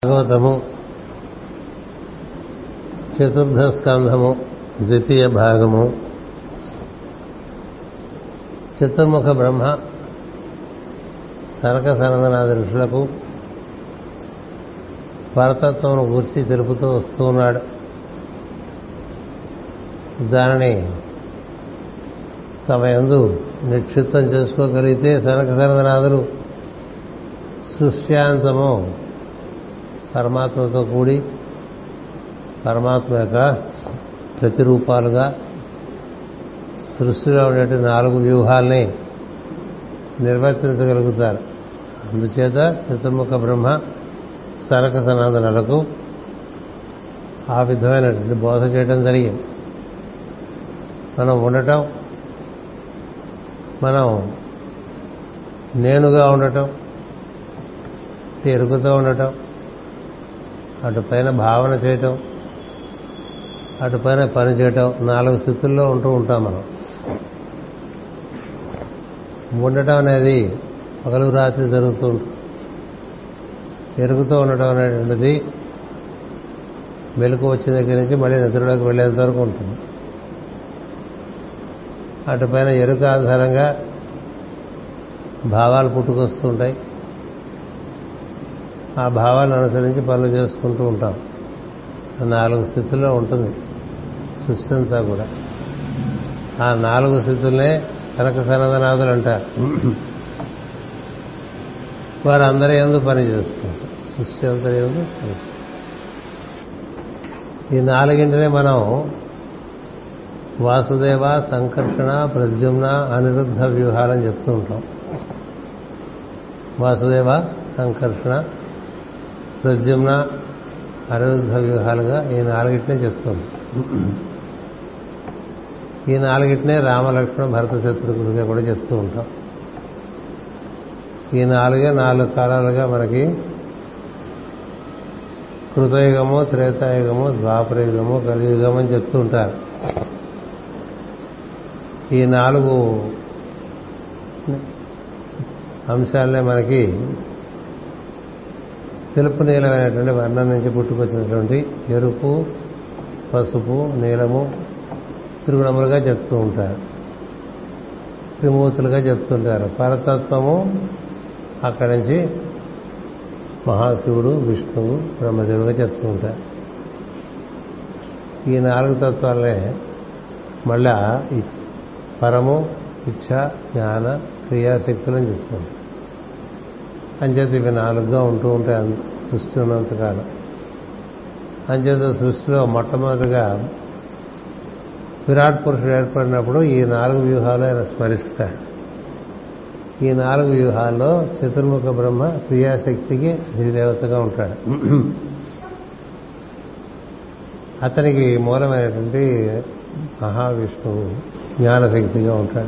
భాగవతము చతుర్థ స్కంధము ద్వితీయ భాగము చతుర్ముఖ బ్రహ్మ సనక సనందనాథ ఋషులకు పరతత్వం గురించి తెలుపుతూ వస్తూ ఉన్నాడు దానిని తమ ఎందు నిక్షిప్తం చేసుకోగలిగితే సనక సనందనాథులు సృష్ట్యాంతము పరమాత్మతో కూడి పరమాత్మ యొక్క ప్రతిరూపాలుగా సృష్టిలో ఉండే నాలుగు వ్యూహాల్ని నిర్వర్తించగలుగుతారు అందుచేత చతుర్ముఖ బ్రహ్మ సనక సనాతనలకు ఆ విధమైనటువంటి బోధ చేయడం జరిగింది మనం ఉండటం మనం నేనుగా ఉండటం ఎరుగుతూ ఉండటం అటు పైన భావన చేయటం అటు పైన పని చేయటం నాలుగు స్థితుల్లో ఉంటూ ఉంటాం మనం ఉండటం అనేది పగలు రాత్రి జరుగుతూ ఉంటుంది ఎరుగుతూ ఉండటం అనేటువంటిది మెలకు వచ్చిన దగ్గర నుంచి మళ్ళీ నిద్రలోకి వెళ్ళేంత వరకు ఉంటుంది అటు పైన ఎరుక ఆధారంగా భావాలు పుట్టుకొస్తూ ఉంటాయి ఆ భావాలను అనుసరించి పనులు చేసుకుంటూ ఉంటాం నాలుగు స్థితుల్లో ఉంటుంది సృష్టి అంతా కూడా ఆ నాలుగు స్థితులనే సనక సనదనాథులు అంటారు వారు అందరి ఎందు పని చేస్తారు సృష్టి అందరి ఎందు ఈ నాలుగింటినే మనం వాసుదేవ సంకర్షణ ప్రద్యుమ్న అనిరుద్ధ వ్యూహాలని చెప్తూ ఉంటాం వాసుదేవ సంకర్షణ ప్రద్యుమ్న అనిరుద్ధ వ్యూహాలుగా ఈ నాలుగిటినే చెప్తుంది ఈ నాలుగిటినే రామలక్ష్మణ భరత శత్రుఘ్నుడిగా కూడా చెప్తూ ఉంటాం ఈ నాలుగే నాలుగు కాలాలుగా మనకి కృతయుగము త్రేతాయుగము ద్వాపరయుగము కలియుగము అని చెప్తూ ఉంటారు ఈ నాలుగు అంశాలనే మనకి తెలుపు నీలమైనటువంటి వర్ణం నుంచి పుట్టుకొచ్చినటువంటి ఎరుపు పసుపు నీలము త్రిగుణములుగా చెప్తూ ఉంటారు త్రిమూర్తులుగా చెప్తుంటారు పరతత్వము అక్కడి నుంచి మహాశివుడు విష్ణువు బ్రహ్మదేవుడుగా చెప్తూ ఉంటారు ఈ నాలుగు తత్వాలనే మళ్ళా పరము ఇచ్ఛ జ్ఞాన క్రియాశక్తులని చెప్తుంది అంచేత ఇవి నాలుగుగా ఉంటూ ఉంటాయి సృష్టి ఉన్నంతకాలం అంచేత సృష్టిలో మొట్టమొదటిగా విరాట్ పురుషుడు ఏర్పడినప్పుడు ఈ నాలుగు వ్యూహాలు ఆయన స్మరిస్తాడు ఈ నాలుగు వ్యూహాల్లో చతుర్ముఖ బ్రహ్మ క్రియాశక్తికి అధిదేవతగా ఉంటాడు అతనికి మూలమైనటువంటి మహావిష్ణువు జ్ఞానశక్తిగా ఉంటాడు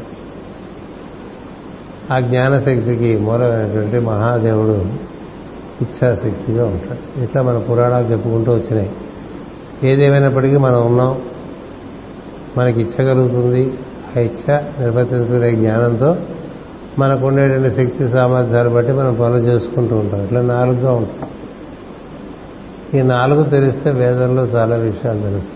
ఆ జ్ఞానశక్తికి మూలమైనటువంటి మహాదేవుడు ఇచ్ఛాశక్తిగా ఉంటాడు ఇట్లా మన పురాణాలు చెప్పుకుంటూ వచ్చినాయి ఏదేమైనప్పటికీ మనం ఉన్నాం మనకి ఇచ్చ కలుగుతుంది ఆ ఇచ్చ నిర్వర్తించుకునే జ్ఞానంతో మనకు ఉండేటువంటి శక్తి సామర్థ్యాలు బట్టి మనం పనులు చేసుకుంటూ ఉంటాం ఇట్లా నాలుగుగా ఉంటాం ఈ నాలుగు తెలిస్తే వేదంలో చాలా విషయాలు తెలుస్తాయి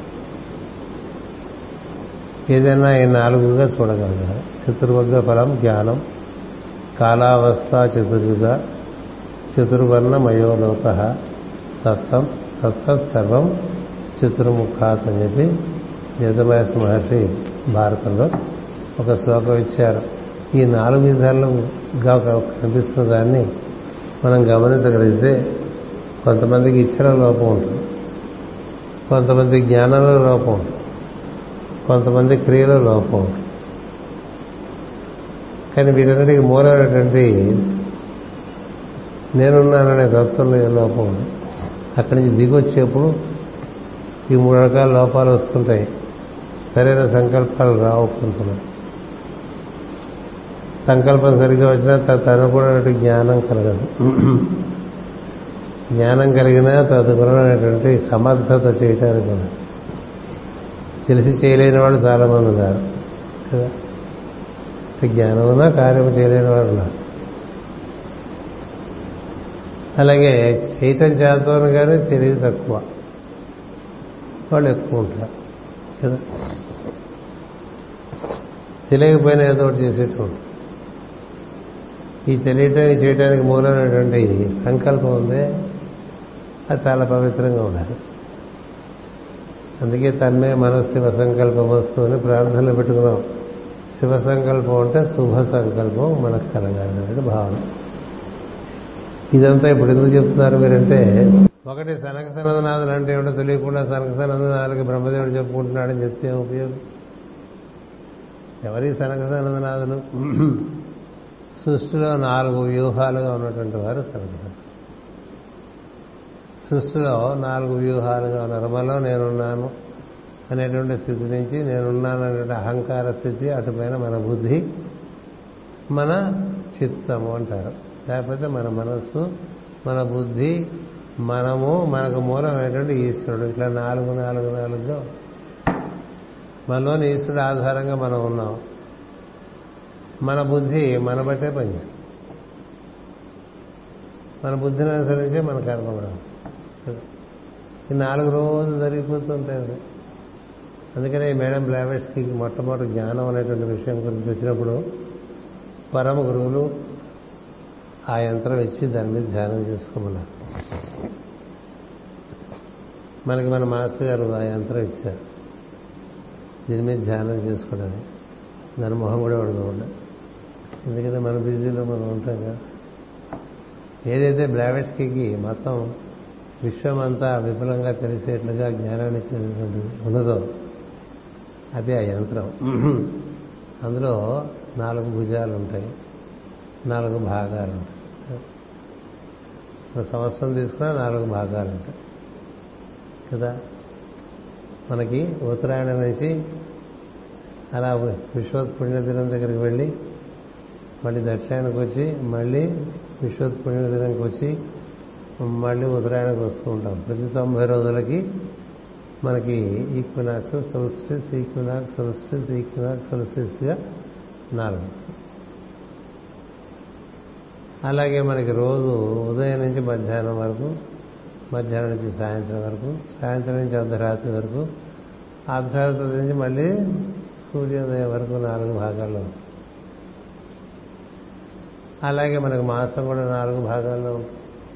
ఏదైనా ఈ నాలుగుగా చూడగలగాలి చతుర్వర్గ ఫలం జ్ఞానం కాలావస్థ చతుర్యుగ చతుర్వర్ణ మయోలోక తత్వం తత్తం సర్వం చతుర్ముఖాత్ అని చెప్పి యజమాయస్ మహర్షి భారతంలో ఒక శ్లోకం ఇచ్చారు ఈ నాలుగు విధాలుగా కనిపిస్తున్న దాన్ని మనం గమనించగలిగితే కొంతమందికి ఇచ్చల లోపం ఉంటుంది కొంతమంది జ్ఞానంలో లోపం ఉంటుంది కొంతమంది క్రియలో లోపం ఉంటుంది కానీ వీటన్నిటికీ మూలమైనటువంటి నేనున్నాననే తత్వంలో ఏ లోపం ఉంది అక్కడి నుంచి దిగొచ్చేప్పుడు ఈ మూడు రకాల లోపాలు వస్తుంటాయి సరైన సంకల్పాలు రావు కొంతమంది సంకల్పం సరిగ్గా వచ్చినా తదనుగుణమైనటువంటి జ్ఞానం కలగదు జ్ఞానం కలిగినా తదనుగుణమైనటువంటి సమర్థత చేయటానికి తెలిసి చేయలేని వాళ్ళు చాలామంది ఉన్నారు కదా జ్ఞానం ఉన్నా కార్యం చేయలేని వారు ఉన్నారు అలాగే చేయటం చేద్దాం కానీ తెలివి తక్కువ వాళ్ళు ఎక్కువ ఉంటారు కదా తెలియకపోయినా ఏదో ఒకటి చేసేటువంటి ఈ తెలియటం ఈ చేయడానికి మూలమైనటువంటి సంకల్పం ఉందే అది చాలా పవిత్రంగా ఉండాలి అందుకే తన్మే మనస్ శివ సంకల్పం వస్తూ అని ప్రార్థనలు పెట్టుకున్నాం శివ సంకల్పం అంటే శుభ సంకల్పం మనకు కలగాలనేది భావన ఇదంతా ఇప్పుడు ఎందుకు చెప్తున్నారు మీరంటే ఒకటి సనక సనందనాథులు అంటే ఏమిటో తెలియకుండా సనక సనందనాథులకి బ్రహ్మదేవుడు చెప్పుకుంటున్నాడని చెప్తే ఏం ఉపయోగం ఎవరి సనక సనందనాథులు సృష్టిలో నాలుగు వ్యూహాలుగా ఉన్నటువంటి వారు సనక సృష్టిలో నాలుగు వ్యూహాలుగా ఉన్నారు మనలో నేనున్నాను అనేటువంటి స్థితి నుంచి నేనున్నాను అనేటువంటి అహంకార స్థితి అటుపైన మన బుద్ధి మన చిత్తము అంటారు లేకపోతే మన మనస్సు మన బుద్ధి మనము మనకు మూలమైనటువంటి ఈశ్వరుడు ఇట్లా నాలుగు నాలుగు నాలుగుగా మనలోని ఈశ్వరుడు ఆధారంగా మనం ఉన్నాం మన బుద్ధి మన బట్టే పనిచేస్తుంది మన బుద్ధిని అనుసరించే మన కర్మ కూడా ఈ నాలుగు రోజులు జరిగిపోతుంటాయి అందుకనే మేడం బ్లావెట్స్కి మొట్టమొదటి జ్ఞానం అనేటువంటి విషయం గురించి వచ్చినప్పుడు పరమ గురువులు ఆ యంత్రం ఇచ్చి దాని మీద ధ్యానం చేసుకోమన్నారు మనకి మన మాస్టర్ గారు ఆ యంత్రం ఇచ్చారు దీని మీద ధ్యానం చేసుకోవడానికి దాని మొహం కూడా పడుకోకుండా ఎందుకంటే మన బిజీలో మనం ఉంటాం కదా ఏదైతే బ్లావెట్స్కి మొత్తం విశ్వమంతా విపులంగా తెలిసేట్లుగా జ్ఞానాన్ని ఇచ్చినటువంటి ఉన్నదో అదే ఆ యంత్రం అందులో నాలుగు భుజాలు ఉంటాయి నాలుగు భాగాలు ఉంటాయి ఒక సంవత్సరం తీసుకున్నా నాలుగు భాగాలు ఉంటాయి కదా మనకి ఉత్తరాయణ నుంచి అలా విశ్వోత్పుణ్య దినం దగ్గరికి వెళ్ళి మళ్ళీ దక్షిణానికి వచ్చి మళ్ళీ విశ్వోత్పుణ్య దినంకి వచ్చి మళ్ళీ ఉత్తరాయణకు వస్తూ ఉంటాం ప్రతి తొంభై రోజులకి మనకి equinox solstice equinox solstice equinox సొలిస్టిస్గా నాలుగు వస్తాయి అలాగే మనకి రోజు ఉదయం నుంచి మధ్యాహ్నం వరకు మధ్యాహ్నం నుంచి సాయంత్రం వరకు సాయంత్రం నుంచి అర్ధరాత్రి వరకు అర్ధరాత్రి నుంచి మళ్ళీ సూర్యోదయం వరకు నాలుగు భాగాల్లో అలాగే మనకు మాసం కూడా నాలుగు భాగాల్లో ఉంటుంది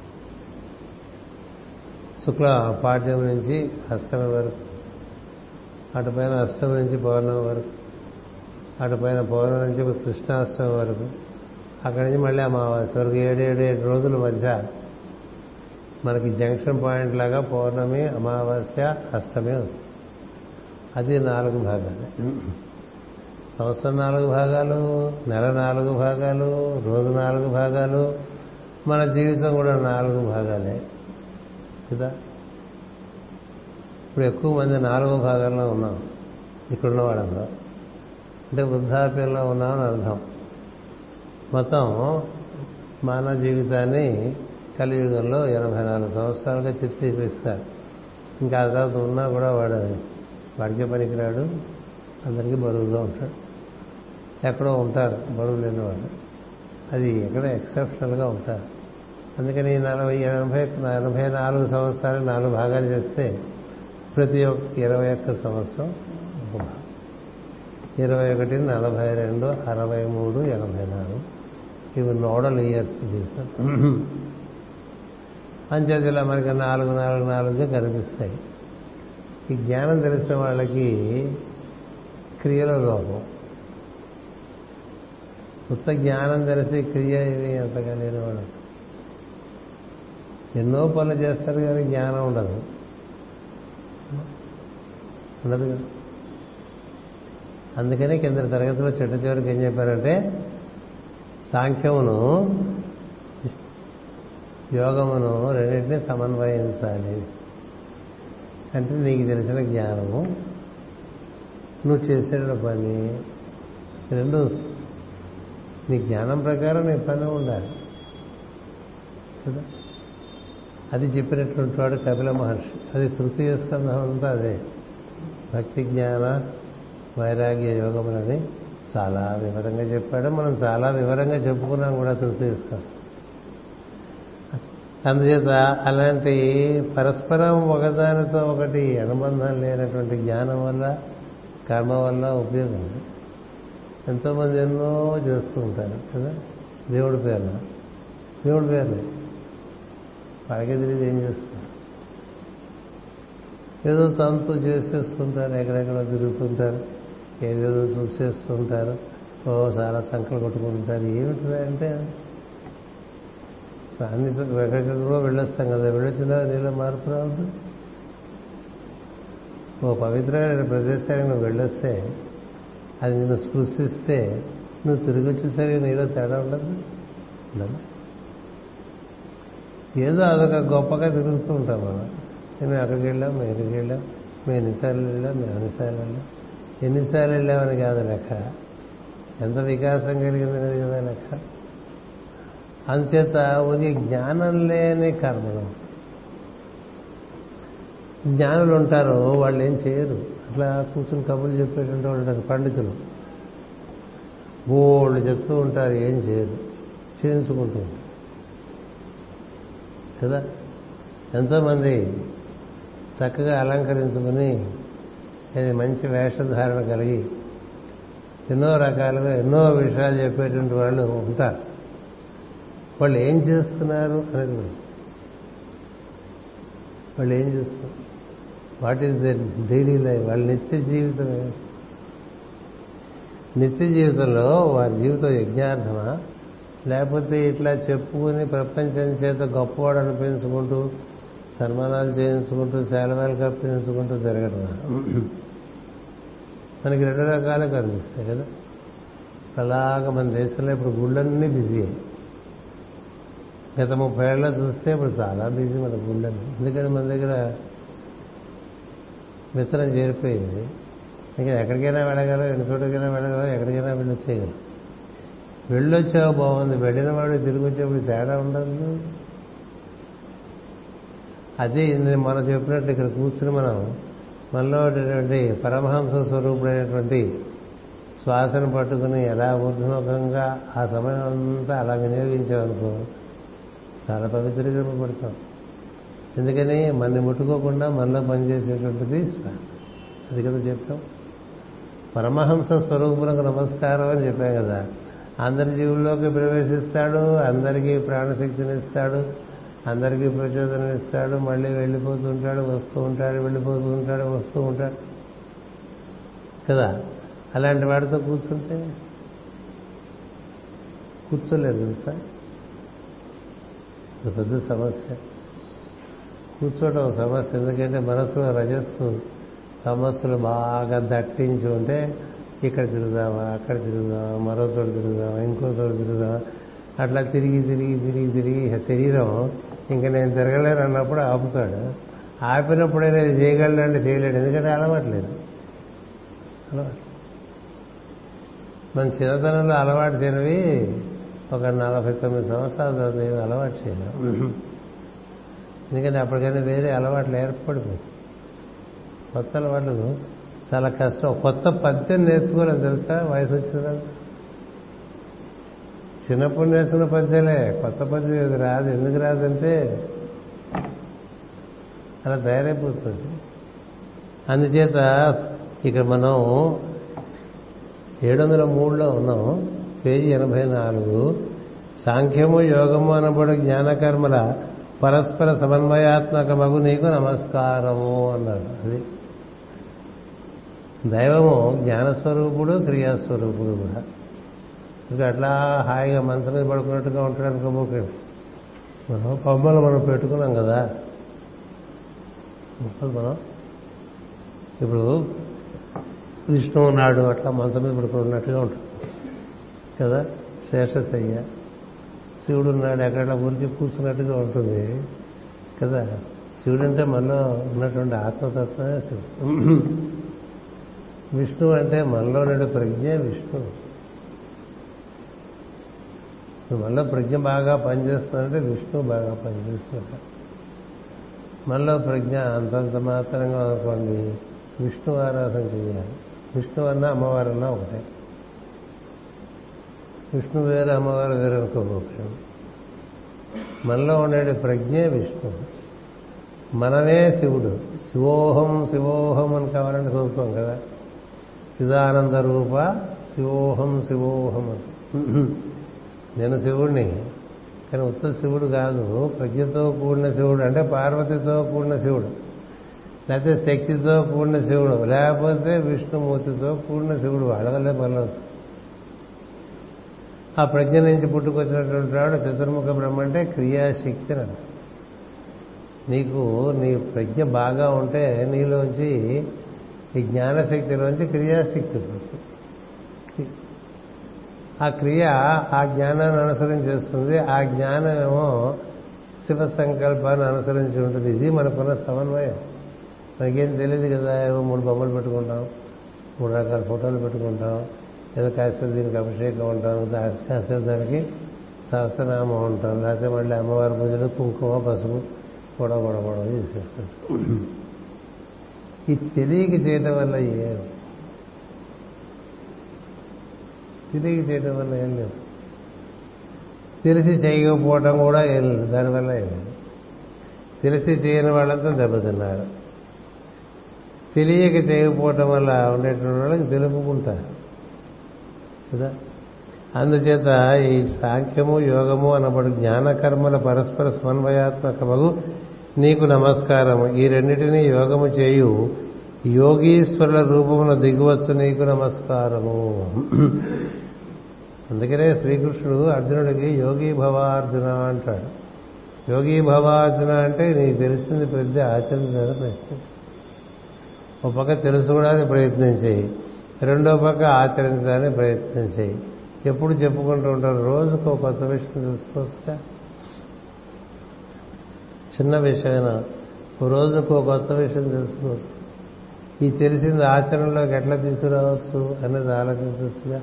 శుక్ల పాఠ్యం నుంచి అష్టమి వరకు అటుపైన అష్టమి నుంచి పౌర్ణమి వరకు అటుపైన పౌర్ణమి నుంచి కృష్ణాష్టమి వరకు అక్కడి నుంచి మళ్ళీ అమావాస్య వరకు ఏడు ఏడు ఏడు రోజుల మధ్య మనకి జంక్షన్ పాయింట్ లాగా పౌర్ణమి అమావాస్య అష్టమి వస్తుంది అది నాలుగు భాగాలు సంవత్సరం నాలుగు భాగాలు నెల నాలుగు భాగాలు రోజు నాలుగు భాగాలు మన జీవితం కూడా నాలుగు భాగాలే కదా ఇప్పుడు ఎక్కువ మంది నాలుగో భాగంలో ఉన్నాం ఇక్కడున్న వాళ్ళంలో అంటే వృద్ధాప్యంలో ఉన్నామని అర్థం మొత్తం మానవ జీవితాన్ని కలియుగంలో ఎనభై నాలుగు సంవత్సరాలుగా చిత్రీకరిస్తారు ఇంకా ఆ తర్వాత ఉన్నా కూడా వాడు వాడికే పనికిరాడు అందరికీ బరువుగా ఉంటాడు ఎక్కడో ఉంటారు బరువు లేనివాడు అది ఎక్కడ ఎక్సెప్షనల్గా ఉంటారు అందుకని నలభై ఎనభై ఎనభై నాలుగు సంవత్సరాలు నాలుగు భాగాలు చేస్తే ప్రతి ఒక్క ఇరవై ఒక్క సంవత్సరం ఒక భాగం ఇరవై ఒకటి నలభై రెండు అరవై మూడు ఎనభై నాలుగు ఇవి నోడల్ ఇయర్స్ జీవితం అంచేది ఇలా మనకి నాలుగు నాలుగు నాలుగుగా కనిపిస్తాయి ఈ జ్ఞానం తెలిసిన వాళ్ళకి క్రియల లోపం కొత్త జ్ఞానం తెలిసి క్రియ ఇవి అంతగా లేని వాళ్ళు ఎన్నో పనులు చేస్తారు కానీ జ్ఞానం ఉండదు ఉండదు కదా అందుకనే కింద తరగతిలో చెట్ట చివరికి ఏం చెప్పారంటే సాంఖ్యమును యోగమును రెండింటినీ సమన్వయించాలి అంటే నీకు తెలిసిన జ్ఞానము నువ్వు చేసే పని రెండు నీ జ్ఞానం ప్రకారం నీ పని ఉండాలి కదా అది చెప్పినటువంటి వాడు కపిల మహర్షి అది తృతీయ స్కంధం అంతా అదే భక్తి జ్ఞాన వైరాగ్య యోగములని చాలా వివరంగా చెప్పాడు మనం చాలా వివరంగా చెప్పుకున్నాం కూడా తృతీయ స్కంధం అందుచేత అలాంటి పరస్పరం ఒకదానితో ఒకటి అనుబంధం లేనటువంటి జ్ఞానం వల్ల కర్మ వల్ల ఉపయోగం ఉంది. ఎంతోమంది ఎన్నో చేస్తూ ఉంటారు కదా దేవుడి పేరున దేవుడి పేరునే వాళ్ళకే తెలియదు ఏం చేస్తారు ఏదో తనతో చేసేస్తుంటారు ఎక్కడెక్కడ తిరుగుతుంటారు ఏదేదో చూసేస్తుంటారు ఓ చాలా సంకలు కొట్టుకుంటారు ఏమిటి అంటే అన్ని ఎక్కడెక్కడో వెళ్ళొస్తాం కదా వెళ్ళొచ్చినా నీళ్ళ మార్పు రావద్దు ఓ పవిత్రమైన ప్రదేశానికి నువ్వు వెళ్ళొస్తే అది నిన్ను స్పృశిస్తే నువ్వు తిరిగి వచ్చేసరికి నీలో తేడా ఉండదు ఉండదు ఏదో అదొక గొప్పగా తిరుగుతూ ఉంటాం మనం మేము అక్కడికి వెళ్ళాం మేము ఇక్కడికి వెళ్ళాం మేము ఎన్నిసార్లు వెళ్ళాం మేము ఎన్నిసార్లు వెళ్ళాం ఎన్నిసార్లు వెళ్ళామని కాదు లెక్క ఎంత వికాసం కలిగిందనేది కదా లెక్క అందుచేత ఉదయ జ్ఞానం లేని కర్మలు జ్ఞానులు ఉంటారు వాళ్ళు ఏం చేయరు అట్లా కూర్చుని కబుర్లు చెప్పేటువంటి వాళ్ళు ఉంటారు పండితులు బోళ్ళు చెప్తూ ఉంటారు ఏం చేయరు చేయించుకుంటూ ఉంటారు కదా ఎంతోమంది చక్కగా అలంకరించుకుని అది మంచి వేషధారణ కలిగి ఎన్నో రకాలుగా ఎన్నో విషయాలు చెప్పేటువంటి వాళ్ళు ఉంటారు వాళ్ళు ఏం చేస్తున్నారు అనేది వాళ్ళు ఏం చేస్తున్నారు what is the daily life వాళ్ళ నిత్య జీవితం నిత్య జీవితంలో వారి జీవితం యజ్ఞార్థమా లేకపోతే ఇట్లా చెప్పుకుని ప్రపంచం చేత గొప్పవాడు అనిపించుకుంటూ సన్మానాలు చేయించుకుంటూ శాలవాలు కప్పించుకుంటూ తిరగటమా మనకి రెండు రకాలు కనిపిస్తాయి కదా అలాగా మన దేశంలో ఇప్పుడు గుళ్ళన్నీ బిజీ గత ముప్పై ఏళ్ళ చూస్తే ఇప్పుడు చాలా బిజీ మన గుళ్ళని ఎందుకంటే మన దగ్గర విత్తనం చేరిపోయింది ఇంకా ఎక్కడికైనా వెళ్ళగలం ఎన్ని చోటకైనా వెళ్ళగలం ఎక్కడికైనా వెళ్ళొచ్చేయగలం వెళ్ళొచ్చావు బాగుంది వెళ్ళిన వాడు తిరిగి వచ్చేప్పుడు తేడా ఉండదు అదే నేను మనం చెప్పినట్టు ఇక్కడ కూర్చుని మనం మనలో ఉండేటువంటి పరమహంస స్వరూపుడైనటువంటి శ్వాసను పట్టుకుని ఎలా ఊర్ధ్వముఖంగా ఆ సమయం అంతా అలా వినియోగించామనుకో చాలా పవిత్రీకరింపబడతాం ఎందుకని మనని ముట్టుకోకుండా మనలో పనిచేసేటువంటిది శ్వాస అది కదా చెప్తాం పరమహంస స్వరూపులకు నమస్కారం అని చెప్పాం కదా అందరి జీవుల్లోకి ప్రవేశిస్తాడు అందరికీ ప్రాణశక్తినిస్తాడు అందరికీ ప్రచోదనం ఇస్తాడు మళ్ళీ వెళ్ళిపోతూ ఉంటాడు వస్తూ ఉంటాడు వెళ్ళిపోతూ ఉంటాడు వస్తూ ఉంటాడు కదా అలాంటి వాడితో కూర్చుంటే కూర్చోలేదు తెలుసా ఇది పెద్ద సమస్య కూర్చోవడం సమస్య ఎందుకంటే మనసులో రజస్సు సమస్యలు బాగా దట్టించి ఉంటే ఇక్కడ తిరుగుదామా అక్కడ తిరుగుదామా మరో చోట తిరుగుదామా ఇంకో చోట తిరుగుదామా అట్లా తిరిగి తిరిగి తిరిగి తిరిగి శరీరం ఇంకా నేను తిరగలేను అన్నప్పుడు ఆపుతాడు ఆపినప్పుడైనా ఇది చేయగలను అంటే చేయలేడు ఎందుకంటే అలవాట్లేదు అలవాటు మన చిన్నతనంలో అలవాటు చేయనివి ఒక నలభై తొమ్మిది సంవత్సరాల తర్వాత ఏమి అలవాటు చేయలేం ఎందుకంటే అప్పటికైనా వేరే అలవాట్లు ఏర్పడిపోతుంది కొత్త అలవాట్లు చాలా కష్టం కొత్త పద్యం నేర్చుకోవాలని తెలుసా వయసు వచ్చిన తర్వాత చిన్నప్పుడు నేర్చుకున్న పద్యాలే కొత్త పద్యం ఇది రాదు ఎందుకు రాదంటే అలా తయారైపోతుంది అందుచేత ఇక్కడ మనం ఏడు వందల మూడులో ఉన్నాం పేజీ ఎనభై నాలుగు సాంఖ్యము యోగము అనబడు జ్ఞానకర్మల పరస్పర సమన్వయాత్మక మగు నీకు నమస్కారము అన్నాడు అది దైవము జ్ఞానస్వరూపుడు క్రియాస్వరూపుడు కూడా ఇంకా అట్లా హాయిగా మనసు మీద పడుకున్నట్టుగా ఉంటాడు అనుకోబోకండి మనం కొమ్మలు మనం పెట్టుకున్నాం కదా మొక్కలు మనం ఇప్పుడు విష్ణువు నాడు అట్లా మంచం మీద పడుకున్నట్టుగా ఉంటుంది కదా శేషశయ్య శివుడు ఉన్నాడు ఎక్కడ ఊరికి కూర్చున్నట్టుగా ఉంటుంది కదా శివుడు అంటే మనలో ఉన్నటువంటి ఆత్మతత్వమే శివుడు విష్ణువు అంటే మనలో ఉండే ప్రజ్ఞ విష్ణువు మనలో ప్రజ్ఞ బాగా పనిచేస్తుందంటే విష్ణువు బాగా పనిచేస్తుంట మనలో ప్రజ్ఞ అంతంత మాత్రంగా అనుకోండి విష్ణు ఆరాధన చేయాలి విష్ణు అన్నా అమ్మవారన్నా ఒకటే విష్ణు వేరు అమ్మవారు వేరు అనుకోబోకండి మనలో ఉండే ప్రజ్ఞే విష్ణు మనమే శివుడు శివోహం శివోహం అని కావాలని చదువుతాం కదా చిదానంద రూప శివోహం శివోహం అని నేను శివుడిని కానీ ఉత్త శివుడు కాదు ప్రజ్ఞతో కూడిన శివుడు అంటే పార్వతితో కూడిన శివుడు లేకపోతే శక్తితో కూడిన శివుడు లేకపోతే విష్ణుమూర్తితో కూడిన శివుడు అడగలే పర్లేదు ఆ ప్రజ్ఞ నుంచి పుట్టుకొచ్చినటువంటి వాడు చతుర్ముఖ బ్రహ్మ అంటే క్రియాశక్తి అని నీకు నీ ప్రజ్ఞ బాగా ఉంటే నీలోంచి ఈ జ్ఞానశక్తిలోంచి క్రియాశక్తి ఆ క్రియ ఆ జ్ఞానాన్ని అనుసరించి చేస్తుంది ఆ జ్ఞానం ఏమో శివ సంకల్పాన్ని అనుసరించి ఉంటుంది ఇది మనకున్న సమన్వయం మనకేం తెలియదు కదా ఏవో మూడు బొమ్మలు పెట్టుకుంటాం మూడు రకాల ఫోటోలు పెట్టుకుంటాం ఏదో కాసేపు దీనికి అభిషేకం ఉంటాం కాసేపు దానికి సహస్రనామం ఉంటాం లేకపోతే మళ్ళీ అమ్మవారి పూజలు కుంకుమ పసుపు గొడవ గొడవ గొడవ చేసేస్తాం ఈ తెలియక చేయటం వల్ల ఏం తెలియక చేయటం వల్ల ఏం లేదు తెలిసి చేయకపోవటం కూడా ఏం లేదు దానివల్ల ఏం లేదు తెలిసి చేయని వాళ్ళంతా దెబ్బతిన్నారు తెలియక చేయకపోవటం వల్ల ఉండేటువంటి వాళ్ళకి తెలుపుకుంటారు కదా అందుచేత ఈ సాంఖ్యము యోగము అనబడు జ్ఞానకర్మల పరస్పర సమన్వయాత్మకమగు నీకు నమస్కారము ఈ రెండింటినీ యోగము చేయు యోగీశ్వరుల రూపమున దిగువచ్చు నీకు నమస్కారము అందుకనే శ్రీకృష్ణుడు అర్జునుడికి యోగీ భవార్జున అంటాడు యోగీ భవార్జున అంటే నీకు తెలిసింది ప్రతి ఆచరించడానికి ప్రయత్నం ఒక పక్క తెలుసుకోవడానికి ప్రయత్నం చేయి రెండో పక్క ఆచరించడానికి ప్రయత్నం చేయి ఎప్పుడు చెప్పుకుంటూ ఉంటారు రోజుకు ఒక కొత్త విషయం తెలుసుకోవచ్చుగా చిన్న విషయమైనా రోజుకు ఒక కొత్త విషయం తెలుసుకోవచ్చు ఈ తెలిసింది ఆచరణలోకి ఎట్లా తీసుకురావచ్చు అనేది ఆలోచించవచ్చుగా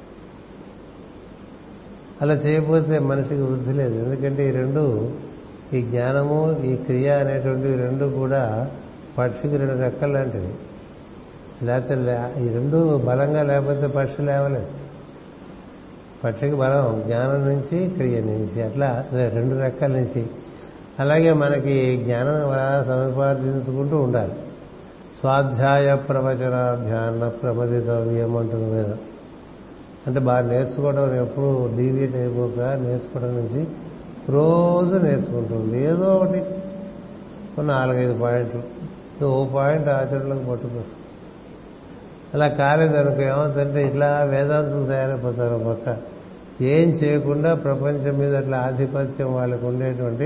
అలా చేయకపోతే మనిషికి వృద్ధి లేదు ఎందుకంటే ఈ రెండు ఈ జ్ఞానము ఈ క్రియ అనేటువంటివి రెండు కూడా పక్షికి రెండు రెక్కలు లాంటివి లేకపోతే ఈ రెండు బలంగా లేకపోతే పక్షి లేవలేదు పక్షికి బలం జ్ఞానం నుంచి క్రియ నుంచి అట్లా రెండు రెక్కల నుంచి అలాగే మనకి జ్ఞానం సముపార్జించుకుంటూ ఉండాలి స్వాధ్యాయ ప్రవచనాభ్యాన్న ప్రమదితవ్యం అంటుంది మీద అంటే బాగా నేర్చుకోవడం ఎప్పుడు డీవియేట్ అయిపోక నేర్చుకోవడం నుంచి రోజు నేర్చుకుంటుంది ఏదో ఒకటి నాలుగైదు పాయింట్లు ఓ పాయింట్ ఆచరణలోకి పట్టుకొస్తుంది అలా కాలేదనుకో ఏమవుతుందంటే ఇట్లా వేదాంతం తయారైపోతారు పక్క ఏం చేయకుండా ప్రపంచం మీద అట్లా ఆధిపత్యం వాళ్ళకు ఉండేటువంటి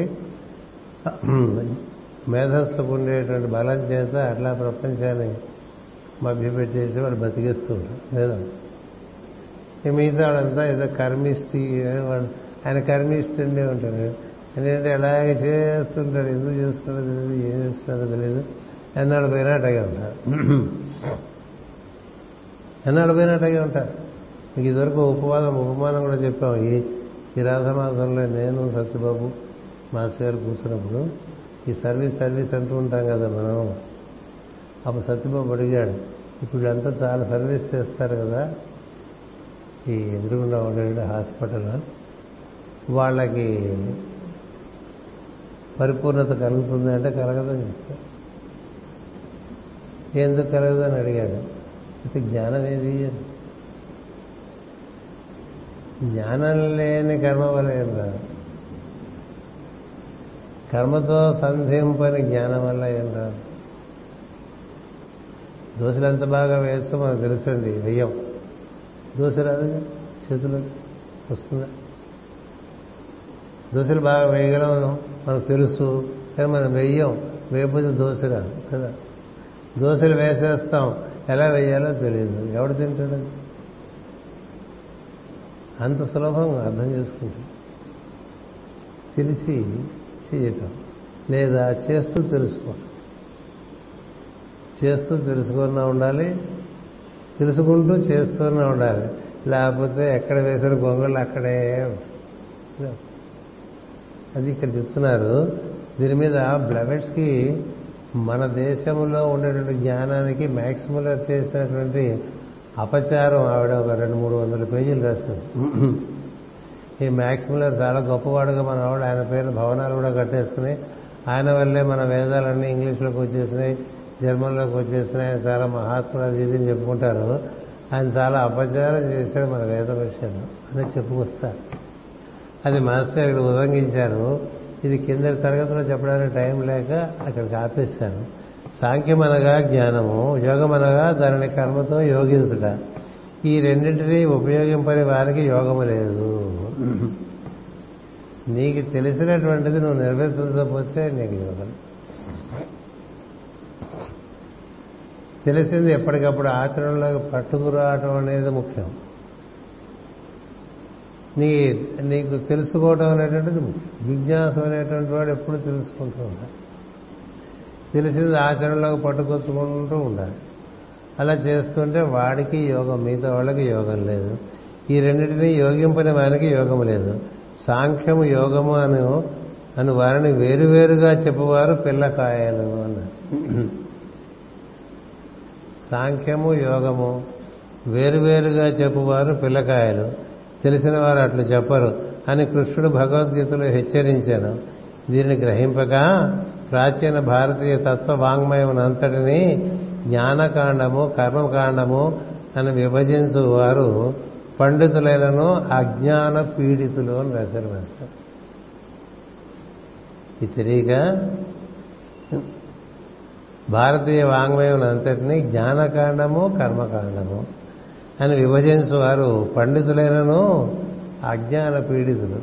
మేధస్సుకు ఉండేటువంటి బలం చేత అట్లా ప్రపంచాన్ని మభ్యపెట్టేసి వాళ్ళు బతికిస్తూ ఉంటారు వేదాంతం మిగతా వాళ్ళంతా ఏదో కర్మిష్టి వాడు ఆయన కర్మిష్టి అండి ఉంటాడు ఎందుకంటే ఎలాగే చేస్తుంటాడు ఎందుకు చేస్తున్నాడో తెలియదు ఏం చేస్తున్నాడో తెలియదు ఎన్నాళ్ళు పోయినా అటగే ఉంటారు ఎన్నాళ్ళు పోయినా అటగే ఉంటారు మీకు ఇదివరకు ఉపవాదం ఉపమానం కూడా చెప్పాం ఈ ఈ రాధమాసంలో నేను సత్యబాబు మాస్టర్ గారు కూర్చున్నప్పుడు ఈ సర్వీస్ సర్వీస్ అంటూ ఉంటాం కదా మనం అప్పుడు సత్యబాబు అడిగాడు ఇప్పుడు వీళ్ళంతా చాలా సర్వీస్ చేస్తారు కదా ఈ ఎదురుగుండా ఉండే హాస్పిటల్ వాళ్ళకి పరిపూర్ణత కలుగుతుంది అంటే కలగదని చెప్తా ఎందుకు కలగదు అని అడిగాడు అయితే జ్ఞానం ఏది జ్ఞానం లేని కర్మ వల్ల ఏం రాదు కర్మతో సంధింపని జ్ఞానం వల్ల ఏం రాదు దోశలు ఎంత బాగా వేయచ్చో మనకు తెలుసండి వెయ్యం దోశ రాదు చేతిలో వస్తుందా దోశలు బాగా వేయగలం మనకు తెలుసు కానీ మనం వెయ్యం వేయకపోతే దోశ రాదు కదా దోశలు వేసేస్తాం ఎలా వేయాలో తెలియదు ఎవడు తింటాడు అంత సులభంగా అర్థం చేసుకుంటాం తెలిసి చేయటం లేదా చేస్తూ తెలుసుకోవటం చేస్తూ తెలుసుకున్నా ఉండాలి తెలుసుకుంటూ చేస్తూనే ఉండాలి లేకపోతే ఎక్కడ వేసిన గొంగళ్ళు అక్కడే అది ఇక్కడ చెప్తున్నారు దీని మీద బ్లవెట్స్కి మన దేశంలో ఉండేటువంటి జ్ఞానానికి మ్యాక్సిమం చేసినటువంటి అపచారం ఆవిడ ఒక రెండు మూడు వందల పేజీలు రాసింది ఈ మ్యాక్సిములర్ చాలా గొప్పవాడుగా మన వాడు ఆయన పేరు భవనాలు కూడా కట్టేసుకుని ఆయన వల్లే మన వేదాలన్నీ ఇంగ్లీష్లోకి వచ్చేసినాయి జర్మన్లోకి వచ్చేసినాయి ఆయన చాలా మహాత్ముడు అది ఇది అని చెప్పుకుంటారు ఆయన చాలా అపచారం చేశాడు మన వేద విషయాలు అని చెప్పుకొస్తారు అది మాస్టర్ గారు ఇక్కడ ఉదంగించారు ఇది కింద తరగతిలో చెప్పడానికి టైం లేక అక్కడికి ఆపేశాను సాంఖ్యమనగా జ్ఞానము యోగమనగా దానిని కర్మతో యోగించుట ఈ రెండింటినీ ఉపయోగింపని వారికి యోగము లేదు నీకు తెలిసినటువంటిది నువ్వు నిర్వర్తించకపోతే నీకు యోగం తెలిసింది ఎప్పటికప్పుడు ఆచరణలోకి పట్టుకురావటం అనేది ముఖ్యం నీ నీకు తెలుసుకోవడం అనేటువంటిది ముఖ్యం జిజ్ఞాసం అనేటువంటి వాడు ఎప్పుడు తెలుసుకుంటూ ఉండాలి తెలిసింది ఆచరణలోకి పట్టుకొచ్చుకుంటూ ఉండాలి అలా చేస్తుంటే వాడికి యోగం మిగతా వాళ్ళకి యోగం లేదు ఈ రెండింటినీ యోగింపని వారికి యోగం లేదు సాంఖ్యము యోగము అను అని వారిని వేరువేరుగా చెప్పువారు పిల్లకాయలు అన్నారు సాంఖ్యము యోగము వేరువేరుగా చెప్పువారు పిల్లకాయలు తెలిసిన వారు అట్లు చెప్పరు అని కృష్ణుడు భగవద్గీతలో హెచ్చరించాను దీనిని గ్రహింపక ప్రాచీన భారతీయ తత్వ వాంగ్మయం అంతటిని జ్ఞానకాండము కర్మకాండము అని విభజించు వారు పండితులైనను అజ్ఞాన పీడితులు అని రాశారు మాస్టర్ ఇది తెలియక భారతీయ వాంగ్మయం అంతటినీ జ్ఞానకాండము కర్మకాండము అని విభజించు వారు పండితులైనను అజ్ఞాన పీడితులు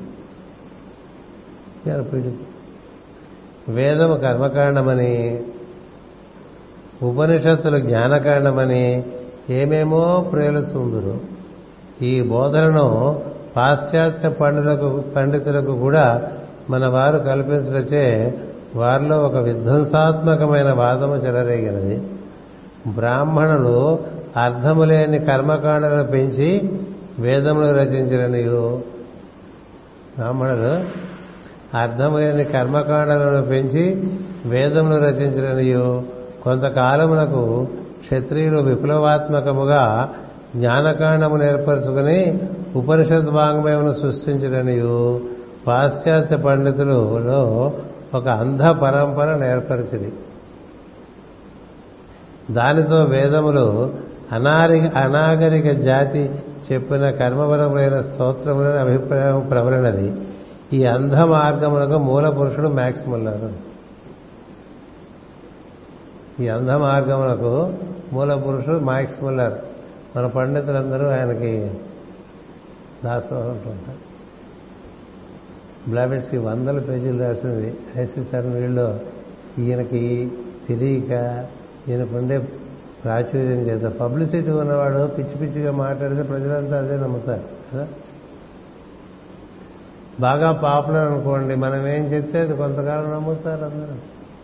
జ్ఞాన పీడితులు వేదము కర్మకాండమని ఉపనిషత్తులు జ్ఞానకాండమని ఏమేమో ప్రేలుచుందురు ఈ బోధనను పాశ్చాత్య పండితులకు పండితులకు కూడా మన వారు కల్పించడచే వారిలో ఒక విధ్వంసాత్మకమైన వాదము చెలరేగినది బ్రాహ్మణులు అర్థము లేని కర్మకాండలను పెంచి వేదములు రచించిననియు బ్రాహ్మణులు అర్థము లేని కర్మకాండలను పెంచి వేదములు రచించిననియు కొంతకాలమునకు క్షత్రియులు విప్లవాత్మకముగా జ్ఞానకాండమును ఏర్పరచుకుని ఉపనిషత్ వాంగ్మయమును సృష్టించిననియు పాశ్చాత్య పండితులలో ఒక అంధ పరంపర ఏర్పరిచింది దానితో వేదములు అనారి అనాగరిక జాతి చెప్పిన కర్మపరములైన స్తోత్రములని అభిప్రాయం ప్రబలినది ఈ అంధ మార్గములకు మూల పురుషుడు మ్యాక్స్ ముల్లర్ ఈ అంధ మార్గములకు మూల పురుషుడు మ్యాక్స్ ముల్లర్ మన పండితులందరూ ఆయనకి దాసోహం ఉంటుంటారు బ్లాబెట్స్కి వందల పేజీలు రాసింది ఐసీసర్ వీళ్ళు ఈయనకి తెలియక ఈయన పొందే ప్రాచుర్యం చేత పబ్లిసిటీ ఉన్నవాడు పిచ్చి పిచ్చిగా మాట్లాడితే ప్రజలంతా అదే నమ్ముతారు కదా బాగా పాపులర్ అనుకోండి మనం ఏం చెప్తే అది కొంతకాలం నమ్ముతారు అందరూ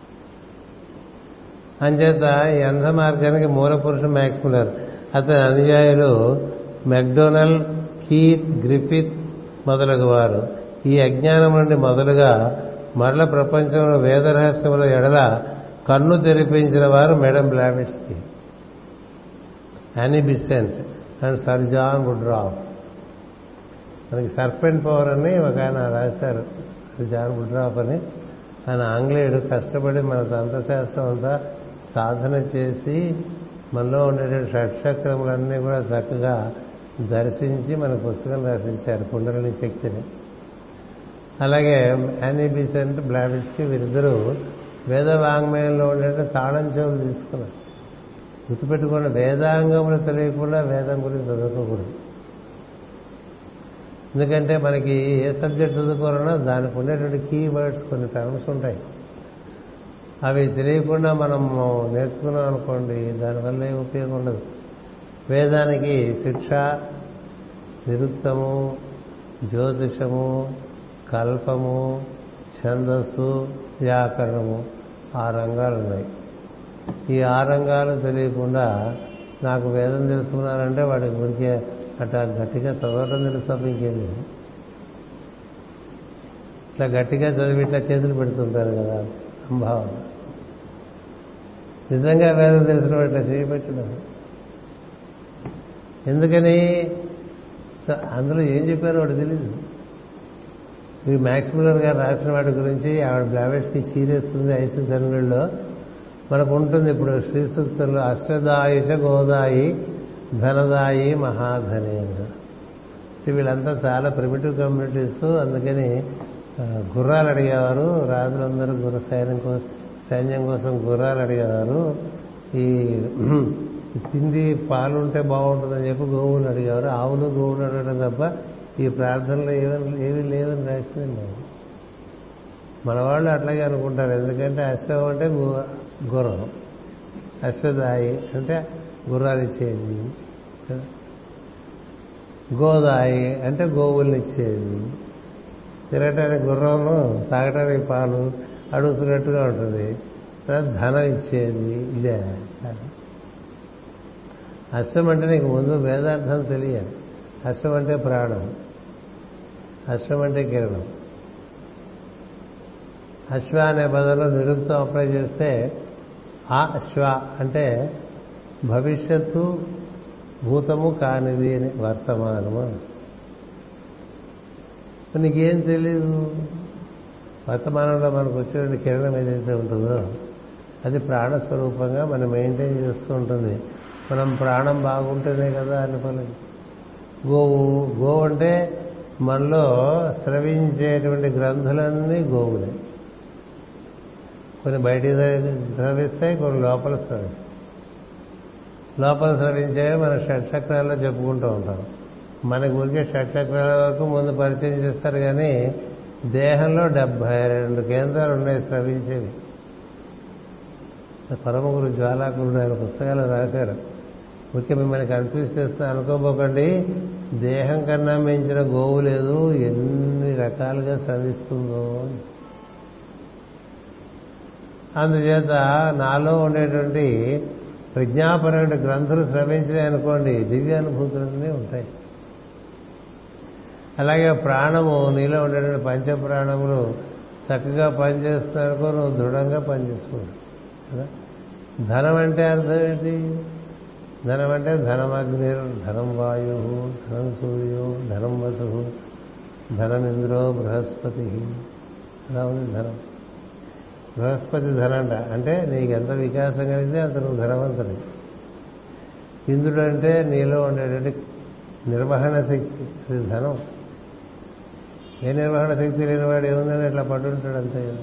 అంచేత ఈ అంధ మార్గానికి మూల పురుషుడు మ్యాక్సిములర్ అతని అనుయాయులు మెక్డొనల్ కీత్ గ్రిఫిత్ మొదలగు వారు ఈ అజ్ఞానం నుండి మొదలుగా మరల ప్రపంచంలో వేద రహస్యముల ఎడల కన్ను తెరిపించిన వారు madam Blavatsky Annie Besant and sir John Woodroffe మనకి సర్పెంట్ పవర్ అని ఒక ఆయన రాశారు సర్ జాన్ వుడ్రాఫ్ అని ఆయన ఆంగ్లేయుడు కష్టపడి మన తంత్రశాస్త్రం అంతా సాధన చేసి మనలో ఉండే షట్చక్రములన్నీ కూడా చక్కగా దర్శించి మన పుస్తకం రచించారు కుండలిని శక్తిని అలాగే యానీ బిసెంట్ బ్లావిడ్స్కి వీరిద్దరూ వేద వాంగ్మయంలో ఉండే తాళం చెవులు తీసుకున్నారు గుర్తుపెట్టుకోండి వేదాంగములు తెలియకుండా వేదం గురించి చదువుకోకూడదు ఎందుకంటే మనకి ఏ సబ్జెక్ట్ చదువుకోవాలన్నా దానికి ఉండేటువంటి కీ వర్డ్స్ కొన్ని టర్మ్స్ ఉంటాయి అవి తెలియకుండా మనం నేర్చుకున్నాం అనుకోండి దానివల్ల ఏ ఉపయోగం ఉండదు వేదానికి శిక్ష నిరుక్తము జ్యోతిషము కల్పము ఛందస్సు వ్యాకరణము ఆ రంగాలు ఉన్నాయి ఈ ఆ రంగాలు తెలియకుండా నాకు వేదం తెలుసుకున్నారంటే వాడికి ఉడికే అట్లా గట్టిగా చదవటం తెలుసు తప్ప ఇంకేం లేదు ఇట్లా గట్టిగా చదివి ఇట్లా చేతులు పెడుతుంటారు కదా సంభావన నిజంగా వేదం తెలిసిన వాడు ఇట్లా చేయబెట్టడం ఎందుకని అందులో ఏం చెప్పారో వాడు తెలియదు ఈ మ్యాక్సిములర్ గారు రాసిన వాటి గురించి ఆవిడ బ్లావెట్స్కి చీరేస్తుంది ఐసిస్ అన్నిళ్ళలో మనకు ఉంటుంది ఇప్పుడు శ్రీ సూక్తుల్లో అశ్వదాయుష గోదాయి ధనదాయి మహాధని వీళ్ళంతా చాలా ప్రిమిటివ్ కమ్యూనిటీస్ అందుకని గుర్రాలు అడిగేవారు రాజులందరూ గుర్ర సైన్యం సైన్యం కోసం గుర్రాలు అడిగేవారు ఈ తిండి పాలు ఉంటే బాగుంటుందని చెప్పి గోవులు అడిగేవారు ఆవులు గోవులు అడగడం తప్ప ఈ ప్రార్థనలు ఏమని ఏమీ లేవని రాసిందండి మన వాళ్ళు అట్లాగే అనుకుంటారు ఎందుకంటే అశ్వం అంటే గుర్రం అశ్వదాయి అంటే గుర్రాలు ఇచ్చేది గోదాయి అంటే గోవుల్ని ఇచ్చేది తిరగటానికి గుర్రంను తాగటానికి పాలు అడుగుతున్నట్టుగా ఉంటుంది తర్వాత ధనం ఇచ్చేది ఇదే అశ్వం అంటే నీకు ముందు వేదార్థం తెలియాలి అశ్వం అంటే ప్రాణం అశ్వం అంటే కిరణం అశ్వ అనే పదంలో నిరుక్తం అప్లై చేస్తే ఆ అశ్వ అంటే భవిష్యత్తు భూతము కానిది అని వర్తమానము నీకేం తెలీదు వర్తమానంలో మనకు వచ్చేటువంటి కిరణం ఏదైతే ఉంటుందో అది ప్రాణస్వరూపంగా మనం మెయింటైన్ చేస్తూ ఉంటుంది మనం ప్రాణం బాగుంటేనే కదా అని పని గోవు గోవు అంటే మనలో స్రవించేటువంటి గ్రంథులన్నీ గోవులే కొన్ని బయటికి స్రవిస్తాయి కొన్ని లోపల స్రవిస్తాయి లోపల స్రవించేవి మనం షట్చక్రాల్లో చెప్పుకుంటూ ఉంటాం మనకి ఊరికే షట్చక్రాల వరకు ముందు పరిచయం చేస్తారు కానీ దేహంలో డెబ్బై రెండు కేంద్రాలు ఉన్నాయి స్రవించేవి పరమగురు జ్వాలాకులు ఆయన పుస్తకాలు రాశారు ఊరికే మిమ్మల్ని కన్ఫ్యూజ్ చేస్తా అనుకోబోకండి దేహం కన్నా మించిన గోవు లేదు ఎన్ని రకాలుగా స్రవిస్తుందో అందుచేత నాలో ఉండేటువంటి ప్రజ్ఞాపరమైన గ్రంథులు శ్రమించాయనుకోండి దివ్యానుభూతులన్నీ ఉంటాయి అలాగే ప్రాణము నీలో ఉండేటువంటి పంచప్రాణములు చక్కగా పనిచేస్తున్నారనుకో నువ్వు దృఢంగా పనిచేసుకుంటావు కదా ధనం అంటే అర్థం ఏంటి ధనం అంటే ధనమగ్ని ధనం వాయు ధనం సూర్యో ధనం వసు ధనం ఇంద్రో బృహస్పతి అలా ఉంది ధనం బృహస్పతి ధనంట అంటే నీకు ఎంత వికాసం కలిగితే అంత నువ్వు ధనవంతుడి ఇంద్రుడు అంటే నీలో ఉండేటువంటి నిర్వహణ శక్తి అది ధనం ఏ నిర్వహణ శక్తి లేనివాడు ఏముందని ఇట్లా పట్టుంటాడు అంతే కదా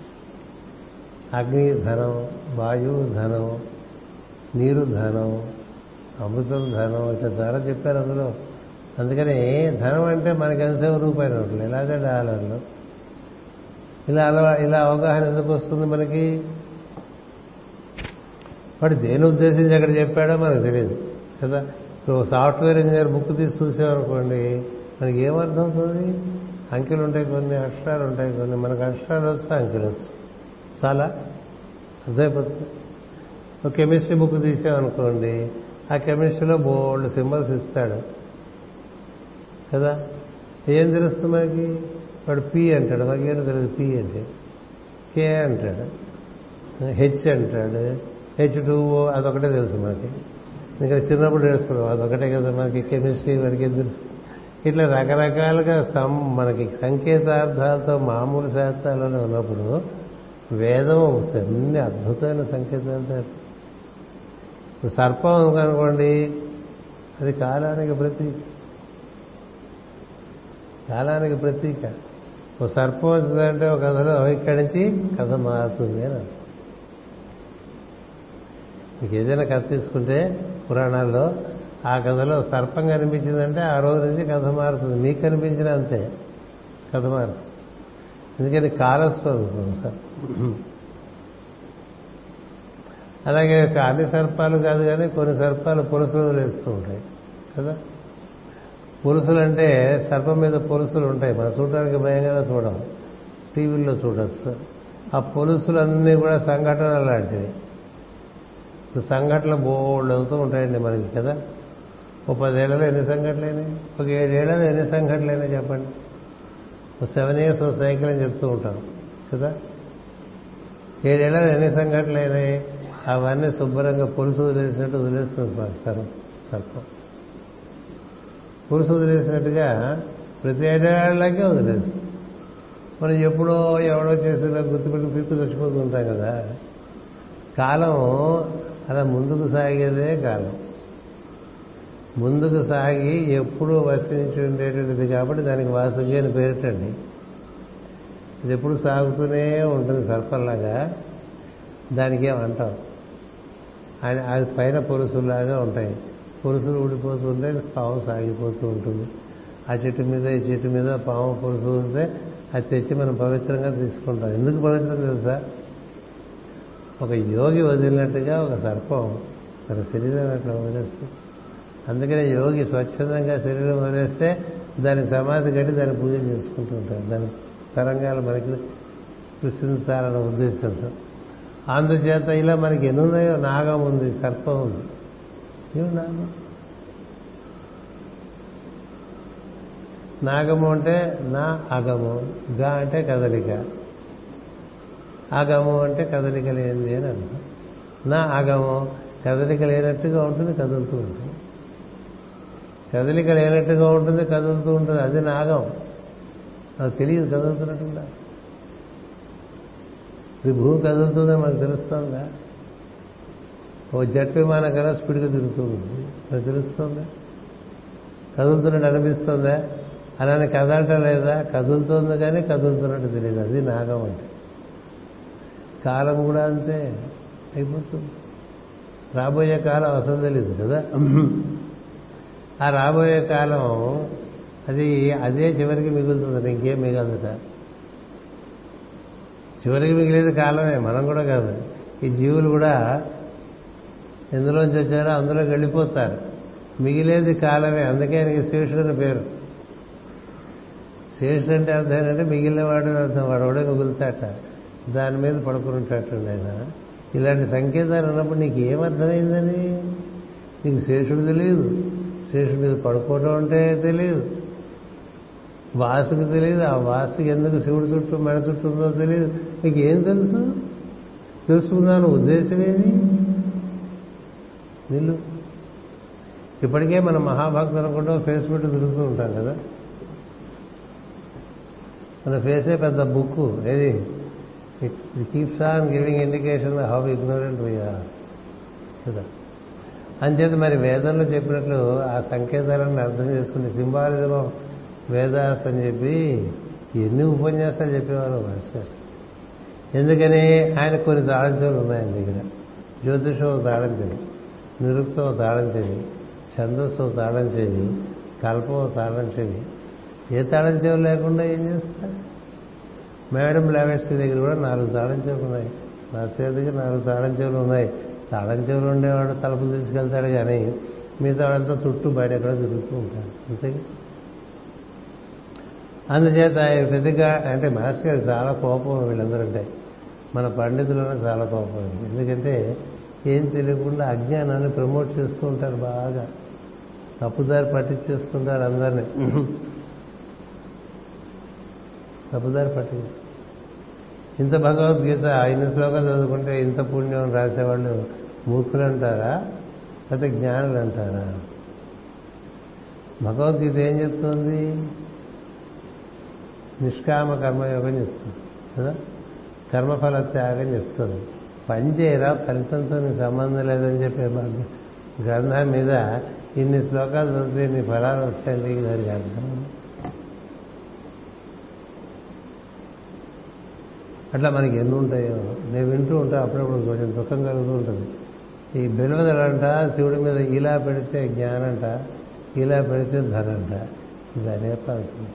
అగ్ని ధనం వాయువు ధనం నీరు ధనం అమృతం ధనం ఇట్లా చాలా చెప్పారు అందులో అందుకని ధనం అంటే మనకి ఎంతసేపు రూపాయలు ఉంటుంది ఇలాగే డాలర్లు ఇలా అలవా ఇలా అవగాహన ఎందుకు వస్తుంది మనకి వాడు దేని ఉద్దేశించి అక్కడ చెప్పాడో మనకు తెలియదు కదా ఇప్పుడు సాఫ్ట్వేర్ ఇంజనీర్ బుక్ తీసి చూసామనుకోండి మనకి ఏమర్థం అవుతుంది అంకెలు ఉంటాయి కొన్ని అక్షరాలు ఉంటాయి కొన్ని మనకు అక్షరాలు వచ్చు అంకెలు వచ్చు చాలా అర్థమైపోతుంది ఒక కెమిస్ట్రీ బుక్ తీసామనుకోండి ఆ కెమిస్ట్రీలో బోల్డ్ సింబల్స్ ఇస్తాడు కదా ఏం తెలుస్తుంది మనకి వాడు పి అంటాడు మనకేం తెలియదు పి అంటే కే అంటాడు హెచ్ అంటాడు హెచ్ టూ అదొకటే తెలుసు మనకి ఇంకా చిన్నప్పుడు నేర్చుకున్నాం అదొకటే కదా మనకి కెమిస్ట్రీ మనకి ఏం తెలుసు ఇట్లా రకరకాలుగా సం మనకి సంకేతార్థాలతో మామూలు శాస్త్రాలలో ఉన్నప్పుడు వేదం అన్ని అద్భుతమైన సంకేతాలతో ఇప్పుడు సర్పం కనుకోండి అది కాలానికి ప్రతీక కాలానికి ప్రతీక ఓ సర్పం వచ్చిందంటే ఒక కథలో ఇక్కడి నుంచి కథ మారుతుంది అని మీకు ఏదైనా కథ తీసుకుంటే పురాణాల్లో ఆ కథలో సర్పం కనిపించిందంటే ఆ రోజు నుంచి కథ మారుతుంది మీకు కనిపించిన అంతే కథ మారుతుంది ఎందుకని కాలస్వరూపం సార్ అలాగే అన్ని సర్పాలు కాదు కానీ కొన్ని సర్పాలు పులుసులు వదిలేస్తూ ఉంటాయి కదా పులుసులు అంటే సర్పం మీద పులుసులు ఉంటాయి మనం చూడడానికి భయంగా చూడం టీవీల్లో చూడొచ్చు ఆ పులుసులన్నీ కూడా సంఘటన లాంటివి సంఘటనలు బోల్డ్ అవుతూ ఉంటాయండి మనకి కదా ఒక పదేళ్లలో ఎన్ని సంఘటనలైనాయి ఒక ఏడేళ్లలో ఎన్ని సంఘటనలైనాయి చెప్పండి ఒక సెవెన్ ఇయర్స్ ఒక సైకిల్ అని చెప్తూ ఉంటాం కదా ఏడేళ్లలో ఎన్ని సంఘటనలు అయినాయి అవన్నీ శుభ్రంగా పులుసు వదిలేసినట్టు వదిలేస్తుంది సర్వం సర్పం పులుసు వదిలేసినట్టుగా ప్రతి ఏడేళ్లకే వదిలేస్తుంది మనం ఎప్పుడో ఎవడో చేసిన గుర్తుపెట్టి పీక్కు చచ్చిపోతూ ఉంటాం కదా కాలం అలా ముందుకు సాగేదే కాలం ముందుకు సాగి ఎప్పుడూ వసించి ఉండేటువంటిది కాబట్టి దానికి వాసుకి అని పేరుటండి ఇది ఎప్పుడు సాగుతూనే ఉంటుంది సర్పంలాగా దానికి ఏమంటాం ఆయన అది పైన పొరుసులాగా ఉంటాయి పొరుసులు ఊడిపోతుంటే పాము సాగిపోతూ ఉంటుంది ఆ చెట్టు మీద ఈ చెట్టు మీద పాము పొరుసు ఉంటే అది తెచ్చి మనం పవిత్రంగా తీసుకుంటాం ఎందుకు పవిత్రం తెలుసా ఒక యోగి వదిలినట్టుగా ఒక సర్పం తన శరీరం అట్లా వదిలేస్తుంది అందుకనే యోగి స్వచ్ఛందంగా శరీరం వదిలేస్తే దాని సమాధి కట్టి దాన్ని పూజ చేసుకుంటూ ఉంటారు దాని తరంగాలు మనకి స్పృశించాలన్న ఉద్దేశంతో అందుచేత ఇలా మనకి ఎన్ని ఉన్నాయో నాగం ఉంది సర్పం ఉంది ఏమి నాగం నాగము అంటే నా అగము గా అంటే కదలిక అగము అంటే కదలిక లేనిది అని అర్థం నా అగము కదలిక లేనట్టుగా ఉంటుంది కదులుతూ ఉంటుంది కదలిక లేనట్టుగా ఉంటుంది కదులుతూ ఉంటుంది అది నాగం నాకు తెలియదు కదులుతున్నట్టుగా ఇది భూమి కదులుతుందని మనకు తెలుస్తుందా ఓ జట్ విమానం కన్నా స్పీడ్గా తిరుగుతుంది మనకు తెలుస్తుందా కదులుతున్నట్టు అనిపిస్తుందా అలానే కదలటం లేదా కదులుతుంది కానీ కదులుతున్నట్టు తెలియదు అది నాగం అంటే కాలం కూడా అంతే అయిపోతుంది రాబోయే కాలం అసలు తెలియదు కదా ఆ రాబోయే కాలం అది అదే చివరికి మిగులుతుంది ఇంకేం మిగలదుట చివరికి మిగిలేది కాలమే మనం కూడా కాదు ఈ జీవులు కూడా ఎందులోంచి వచ్చారో అందులోకి వెళ్ళిపోతారు మిగిలేది కాలమే అందుకే ఆయనకి శేషుడు అని పేరు శేషుడు అంటే అర్థం ఏంటంటే మిగిలిన వాడు అర్థం వాడు కూడా మిగులుతాట దాని మీద పడుకుంటాటండి ఆయన ఇలాంటి సంకేతాలు ఉన్నప్పుడు నీకు ఏమర్థమైందని నీకు శేషుడు తెలియదు శేషుడి మీద పడుకోవడం అంటే తెలియదు వాసుకు తెలియదు ఆ వాసుకి ఎందుకు శివుడి చుట్టూ మెడ చుట్టూ ఉందో తెలియదు నీకు ఏం తెలుసు తెలుసుకుందాను ఉద్దేశం ఏది నిల్లు ఇప్పటికే మనం మహాభక్తులు అనుకుంటూ ఫేస్ పెట్టి తిరుగుతూ ఉంటాం కదా మన ఫేసే పెద్ద బుక్ ఏది it keeps on giving indication how ignorant we are కదా అంచేత మరి వేదంలో చెప్పినట్లు ఆ సంకేతాలను అర్థం చేసుకుని సింబాలిజం ఆఫ్ వేదాస్ అని చెప్పి ఎన్ని ఉపన్యాసాలు చెప్పేవారు మాస్టర్ ఎందుకని ఆయన కొన్ని తాళంచెలు ఉన్నాయి ఆయన దగ్గర జ్యోతిషం తాళంచెవి నిరుక్తం తాళంచెవి ఛందస్సు తాళంచెవి కల్పం తాళంచెవి ఏ తాళంచెవి లేకుండా ఏం చేస్తారు మేడం లావెట్స్ దగ్గర కూడా నాలుగు తాళంచెవులు ఉన్నాయి మాస్టర్ దగ్గర నాలుగు తాళంచెవులు ఉన్నాయి తాళం చెవులు ఉండేవాడు తలుపులు తీసుకెళ్తాడు కానీ మిగతా వాళ్ళంతా చుట్టూ బయట ఎక్కడ తిరుగుతూ ఉంటారు అంతే అందుచేత ఆయన ప్రతిగా అంటే మాస్టర్ గారికి చాలా కోపం వీళ్ళందరంటే మన పండితులను చాలా కోపం ఎందుకంటే ఏం తెలియకుండా అజ్ఞానాన్ని ప్రమోట్ చేస్తూ ఉంటారు బాగా తప్పుదారి పట్టించేస్తుంటారు అందరినీ తప్పుదారి పట్టి ఇంత భగవద్గీత ఇన్ని శ్లోకాలు చదువుకుంటే ఇంత పుణ్యం రాసేవాళ్ళు మూర్ఖులు అంటారా లేకపోతే జ్ఞానులు అంటారా భగవద్గీత ఏం చెప్తుంది నిష్కామ కర్మయోగం చెప్తుంది కదా కర్మఫల త్యాగం చెప్తుంది పనిచేయరా ఫలితంతో నీకు సంబంధం లేదని చెప్పే గ్రంథం మీద ఇన్ని శ్లోకాలు చదివితే ఇన్ని ఫలాలు వస్తాయండి దానికి అర్థం అట్లా మనకి ఎన్ని ఉంటాయో నేను వింటూ ఉంటా అప్పుడప్పుడు కొంచెం దుఃఖం కలుగుతూ ఉంటుంది ఈ బెలవదలంట శివుడి మీద ఇలా పెడితే జ్ఞానంట ఇలా పెడితే ధనంట ఇది అనేపాల్సింది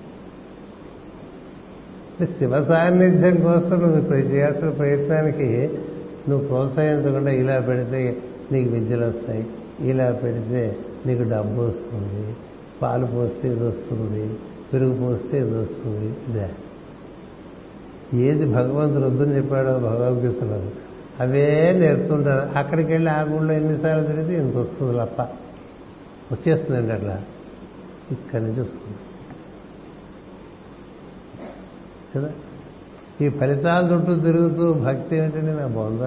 శివ సాన్నిధ్యం కోసం నువ్వు చేయాల్సిన ప్రయత్నానికి నువ్వు ప్రోత్సహించకుండా ఇలా పెడితే నీకు విద్యలు వస్తాయి ఇలా పెడితే నీకు డబ్బు వస్తుంది పాలు పోస్తే ఇది వస్తుంది పెరుగు పోస్తే ఇది వస్తుంది ఇదే ఏది భగవంతుడు వద్దని చెప్పాడో భగవద్గీతలో అవే నేర్పుతుంటారు అక్కడికి వెళ్ళి ఆ గుళ్ళో ఎన్నిసార్లు తిరిగితే ఇంత వస్తుంది లప్ప వచ్చేస్తుందండి అట్లా ఇక్కడి నుంచి వస్తుంది కదా ఈ ఫలితాల చుట్టూ తిరుగుతూ భక్తి ఏంటండి నా బొంద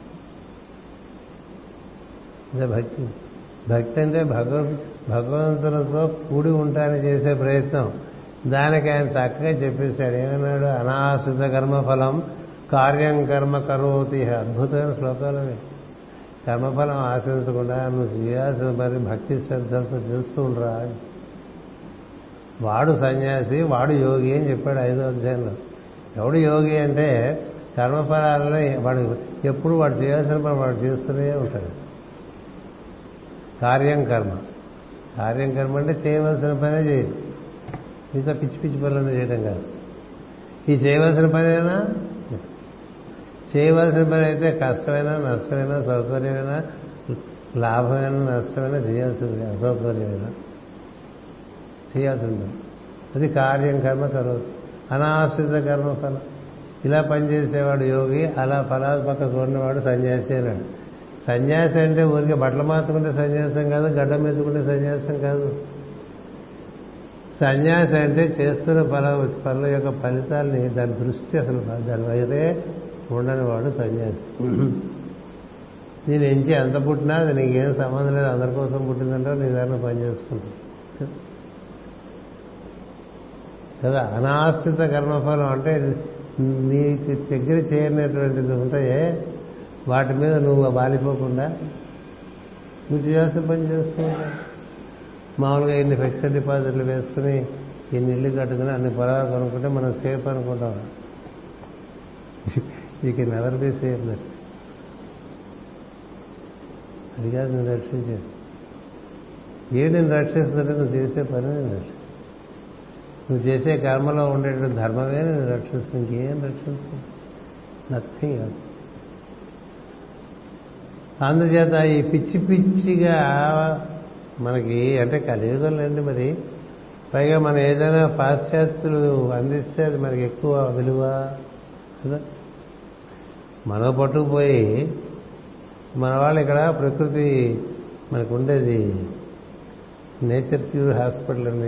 అదే భక్తి భక్తి అంటే భగవద్ భగవంతులతో కూడి ఉంటానని చేసే ప్రయత్నం దానికి ఆయన చక్కగా చెప్పేశాడు ఏమన్నాడు అనాశ్రిత కర్మఫలం కార్యం కర్మ కరోతి అద్భుతమైన శ్లోకాలు అవి కర్మఫలం ఆశించకుండా నువ్వు చేయాల్సిన పని భక్తి శ్రద్ధలతో చేస్తూ ఉండరా వాడు సన్యాసి వాడు యోగి అని చెప్పాడు ఐదో అధ్యాయంలో ఎవడు యోగి అంటే కర్మఫలాలలో వాడు ఎప్పుడు వాడు చేయాల్సిన పని వాడు చేస్తూనే ఉంటాడు కార్యం కర్మ కార్యం కర్మ అంటే చేయవలసిన పనే చేయదు మిగతా పిచ్చి పిచ్చి పనులను చేయడం కాదు ఈ చేయవలసిన పనేనా చేయవలసిన పని అయితే కష్టమైనా నష్టమైనా సౌకర్యమైనా లాభమైనా నష్టమైనా చేయాల్సింది అసౌకర్యమైనా చేయాల్సింది అది కార్యం కర్మ కరోతు అనాశ్రిత కర్మ ఫలం ఇలా పనిచేసేవాడు యోగి అలా ఫలాలు పక్క కొన్నవాడు సన్యాసి అన్నాడు సన్యాసి అంటే ఊరికే బట్టలు మార్చుకుంటే సన్యాసం కాదు గడ్డ మెచ్చుకుంటే సన్యాసం కాదు సన్యాసి అంటే చేస్తున్న ఫల పనుల యొక్క ఫలితాల్ని దాని దృష్టి అసలు దాని వైరే ఉండని వాడు సన్యాసి నేను ఎంచి ఎంత పుట్టినా అది నీకేం సంబంధం లేదు అందరి కోసం పుట్టిందంటే నీ దాన్ని పని చేసుకుంటాను కదా అనాశ్రిత కర్మఫలం అంటే నీకు దగ్గర చేయనటువంటిది ఉంటాయే వాటి మీద నువ్వు వాలిపోకుండా నువ్వు చేయాల్సిన పని చేస్తూ ఉంటావు మామూలుగా ఇన్ని ఫిక్స్డ్ డిపాజిట్లు వేసుకుని ఇన్ని ఇల్లు కట్టుకుని అన్ని పొలాలు కొనుక్కుంటే మనం సేఫ్ అనుకుంటాం you can never be safe that అది కాదు నేను రక్షించేది ఏ నేను రక్షిస్తుందంటే నువ్వు చేసే పని నేను రక్షిస్తాను నువ్వు చేసే కర్మలో ఉండేటువంటి ధర్మమే నేను రక్షిస్తుంది ఇంకేం రక్షిస్తుంది నథింగ్ ఎల్స్ అందుచేత ఈ పిచ్చి పిచ్చిగా మనకి అంటే కలియుగంలోండి మరి పైగా మనం ఏదైనా పాశ్చాత్యులు అందిస్తే అది మనకి ఎక్కువ విలువ కదా మనం పట్టుకుపోయి మన వాళ్ళు ఇక్కడ ప్రకృతి మనకు ఉండేది నేచర్ ప్యూర్ హాస్పిటల్ అండి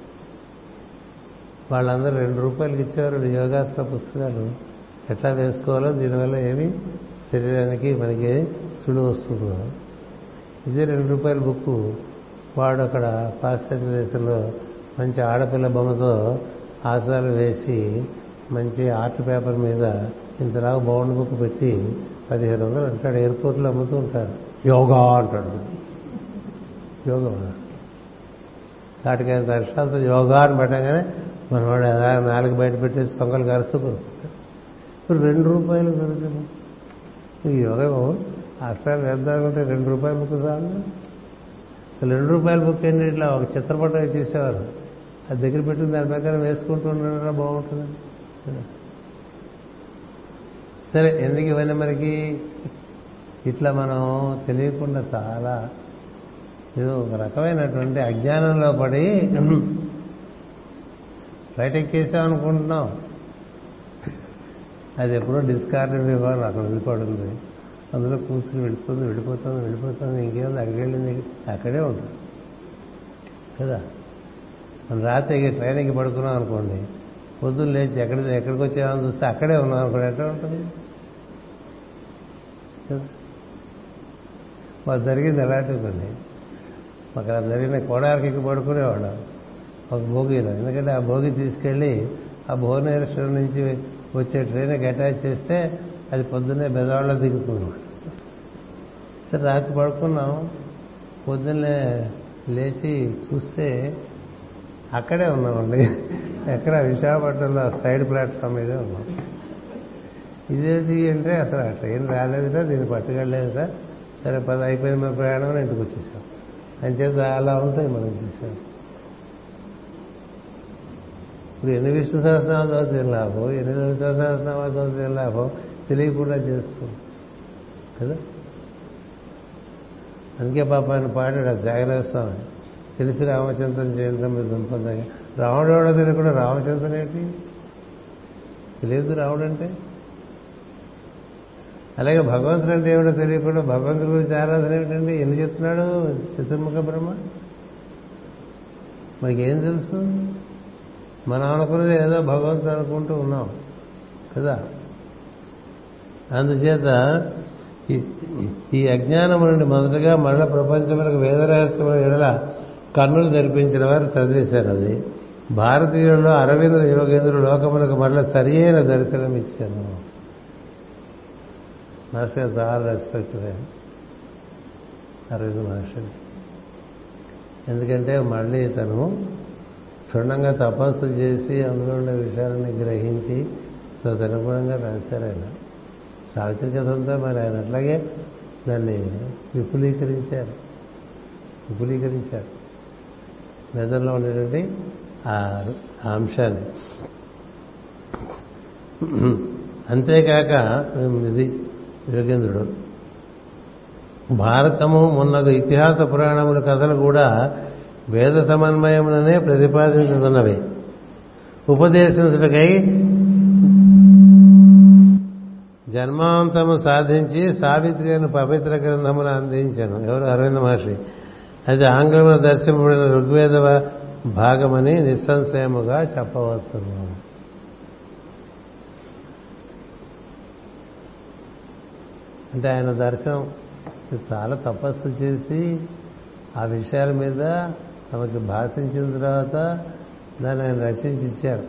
వాళ్ళందరూ రెండు రూపాయలకి ఇచ్చేవారు యోగాసన పుస్తకాలు ఎట్లా వేసుకోవాలో దీనివల్ల ఏమి శరీరానికి మనకి సుడు వస్తుందో ఇదే రెండు రూపాయల బుక్ వాడు అక్కడ పాశ్చాత్య దేశంలో మంచి ఆడపిల్ల బొమ్మతో ఆసనాలు వేసి మంచి ఆర్ట్ పేపర్ మీద ఇంతలాగా బౌండ్ బుక్ పెట్టి పదిహేను వందలు అంటాడు ఎయిర్పోర్ట్లో అమ్ముతూ ఉంటారు యోగా అంటాడు యోగా వాటికి ఆయన దర్శనాలతో యోగా అని పెట్టగానే మనవాడు అలా నాలుగు బయట పెట్టేసి దొంగలు కరుస్తూ కొనుక్కుంటారు ఇప్పుడు రెండు రూపాయలు దొరుకుతుంది ఈ యోగా ఆసనాలు వేద్దామంటే రెండు రూపాయల బుక్ చాలు అసలు రెండు రూపాయల బుక్ ఏంటి ఇట్లా ఒక చిత్రపటం తీసేవారు అది దగ్గర పెట్టుకుని దాని ప్రకారం వేసుకుంటూ ఉండడం బాగుంటుంది సరే ఎందుకు ఇవన్నీ మనకి ఇట్లా మనం తెలియకుండా చాలా ఇది ఒక రకమైనటువంటి అజ్ఞానంలో పడి ఫ్లైట్ ఎక్కేసామనుకుంటున్నాం అది ఎప్పుడో డిస్కార్డెడ్ ఇవ్వాలి అక్కడ వెళ్ళిపోతుంది అందులో కూర్చుని వెళ్ళిపోతుంది వెళ్ళిపోతుంది వెళ్ళిపోతుంది ఇంకేముంది అక్కడికి వెళ్ళింది అక్కడే ఉంటుంది కదా మనం రాత్రి ట్రైన్కి పడుకున్నాం అనుకోండి పొద్దున్న లేచి ఎక్కడ ఎక్కడికి వచ్చామని చూస్తే అక్కడే ఉన్నాం అనుకోండి ఎట్లా ఉంటుంది మాకు జరిగింది ఎలాంటిదండి మాకు అలా జరిగిన కోడారికి పడుకునేవాడు ఒక భోగిలో ఎందుకంటే ఆ భోగి తీసుకెళ్ళి ఆ భువనేశ్వరం నుంచి వచ్చే ట్రైన్కి అటాచ్ చేస్తే అది పొద్దున్నే బెదవాళ్ళలో దిగుతున్నాం సరే రాత్రి పడుకున్నాం పొద్దున్నే లేచి చూస్తే అక్కడే ఉన్నామండి ఎక్కడ విశాఖపట్నంలో సైడ్ ప్లాట్ఫామ్ మీదే ఉన్నాం ఇదేంటి అంటే అసలు ఆ ట్రైన్ రాలేదురా దీన్ని పట్టుకెళ్ళలేదురా సరే పది అయిపోయింది మన ప్రయాణం అని ఇంటికి వచ్చేసాం అని చేత అలా ఉంటాయి మనం చూసాం ఇప్పుడు ఎన్ని విష్ణు సహస్రనామాలు చదివితే లాభం ఎన్ని లలిత సహస్రనామాలు చదివితే లాభం తెలియకుండా చేస్తాం కదా అందుకే పాప ఆయన పాడాడు జాగ్రత్త తెలిసి రామచంద్రం చేయండి మీరు దుంపందగా రావణుడు ఎవడో తెలియకుండా రామచంద్రం ఏంటి తెలియదు రావుడు అంటే అలాగే భగవంతుడు అంటే ఏమిటో తెలియకుండా భగవంతుడి గురించి ఆరాధన ఏమిటండి ఎన్ని చెప్తున్నాడు చతుర్ముఖ బ్రహ్మ మనకేం తెలుసు మనం అనుకున్నది ఏదో భగవంతుడు అనుకుంటూ ఉన్నాం కదా అందుచేత ఈ అజ్ఞానం నుండి మొదటగా మరల ప్రపంచములకు వేదరహస్యముల ఎడల కన్నులు తెరిపించిన వారు చదివేశారు అది భారతీయులలో అరవింద యోగేంద్రుడు లోకములకు మరల సరి అయిన దర్శనం ఇచ్చాను మహర్షి గారు చాలా రెస్పెక్ట్ అరవింద మహర్షి ఎందుకంటే మళ్ళీ తను క్షుణ్ణంగా తపస్సు చేసి అందులో ఉండే విషయాలని గ్రహించి తదనుగుణంగా రాశారు ఆయన సావిత్రి కథ అంతా మరి ఆయన అట్లాగే దాన్ని విపులీకరించారు విపులీకరించారు మెదడులో ఉండేటువంటి ఆ అంశాన్ని అంతేకాక ఇది యోగేంద్రుడు భారతము మున్నగు ఇతిహాస పురాణముల కథలు కూడా వేద సమన్వయములనే ప్రతిపాదించుతున్నవి ఉపదేశించుటకై జన్మాంతము సాధించి సావిత్రి అని పవిత్ర గ్రంథమును అందించాను ఎవరు అరవింద మహర్షి అది ఆంగ్లమున దర్శింపబడిన ఋగ్వేద భాగమని నిస్సంశయముగా చెప్పవచ్చును అంటే ఆయన దర్శనం చాలా తపస్సు చేసి ఆ విషయాల మీద తమకి భాషించిన తర్వాత దాన్ని ఆయన రచించి ఇచ్చారు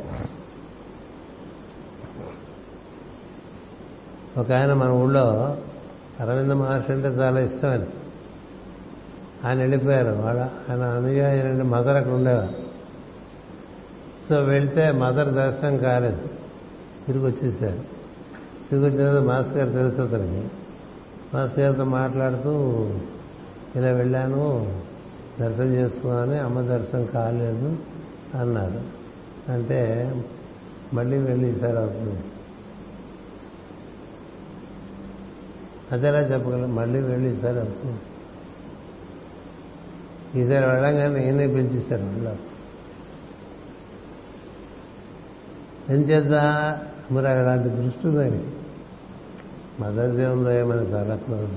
ఒక ఆయన మన ఊళ్ళో అరవింద మహర్షి అంటే చాలా ఇష్టం ఆయన ఆయన వెళ్ళిపోయారు వాళ్ళ ఆయన అనుయాయులంటే మదర్ అక్కడ ఉండేవారు సో వెళ్తే మదర్ దర్శనం కాలేదు తిరిగి వచ్చేసారు తిరిగి వచ్చిన తర్వాత మాస్టర్ గారు తెలుసు అతనికి మాస్టర్ గారితో మాట్లాడుతూ ఇలా వెళ్ళాను దర్శనం చేసుకున్నాను అమ్మ దర్శనం కాలేదు అన్నారు అంటే మళ్ళీ వెళ్ళి ఈసారి అవుతుంది అదేలా చెప్పగలం మళ్ళీ వెళ్ళి ఈసారి అవుతుంది ఈసారి వెళ్ళంగానే నేనే పిలిచేశాను వాళ్ళు ఏం చేద్దా మరి అలాంటి దృష్టి ఉంది ఆయనకి మదర్ దేవుందో ఏమైనా చాలా క్లోజ్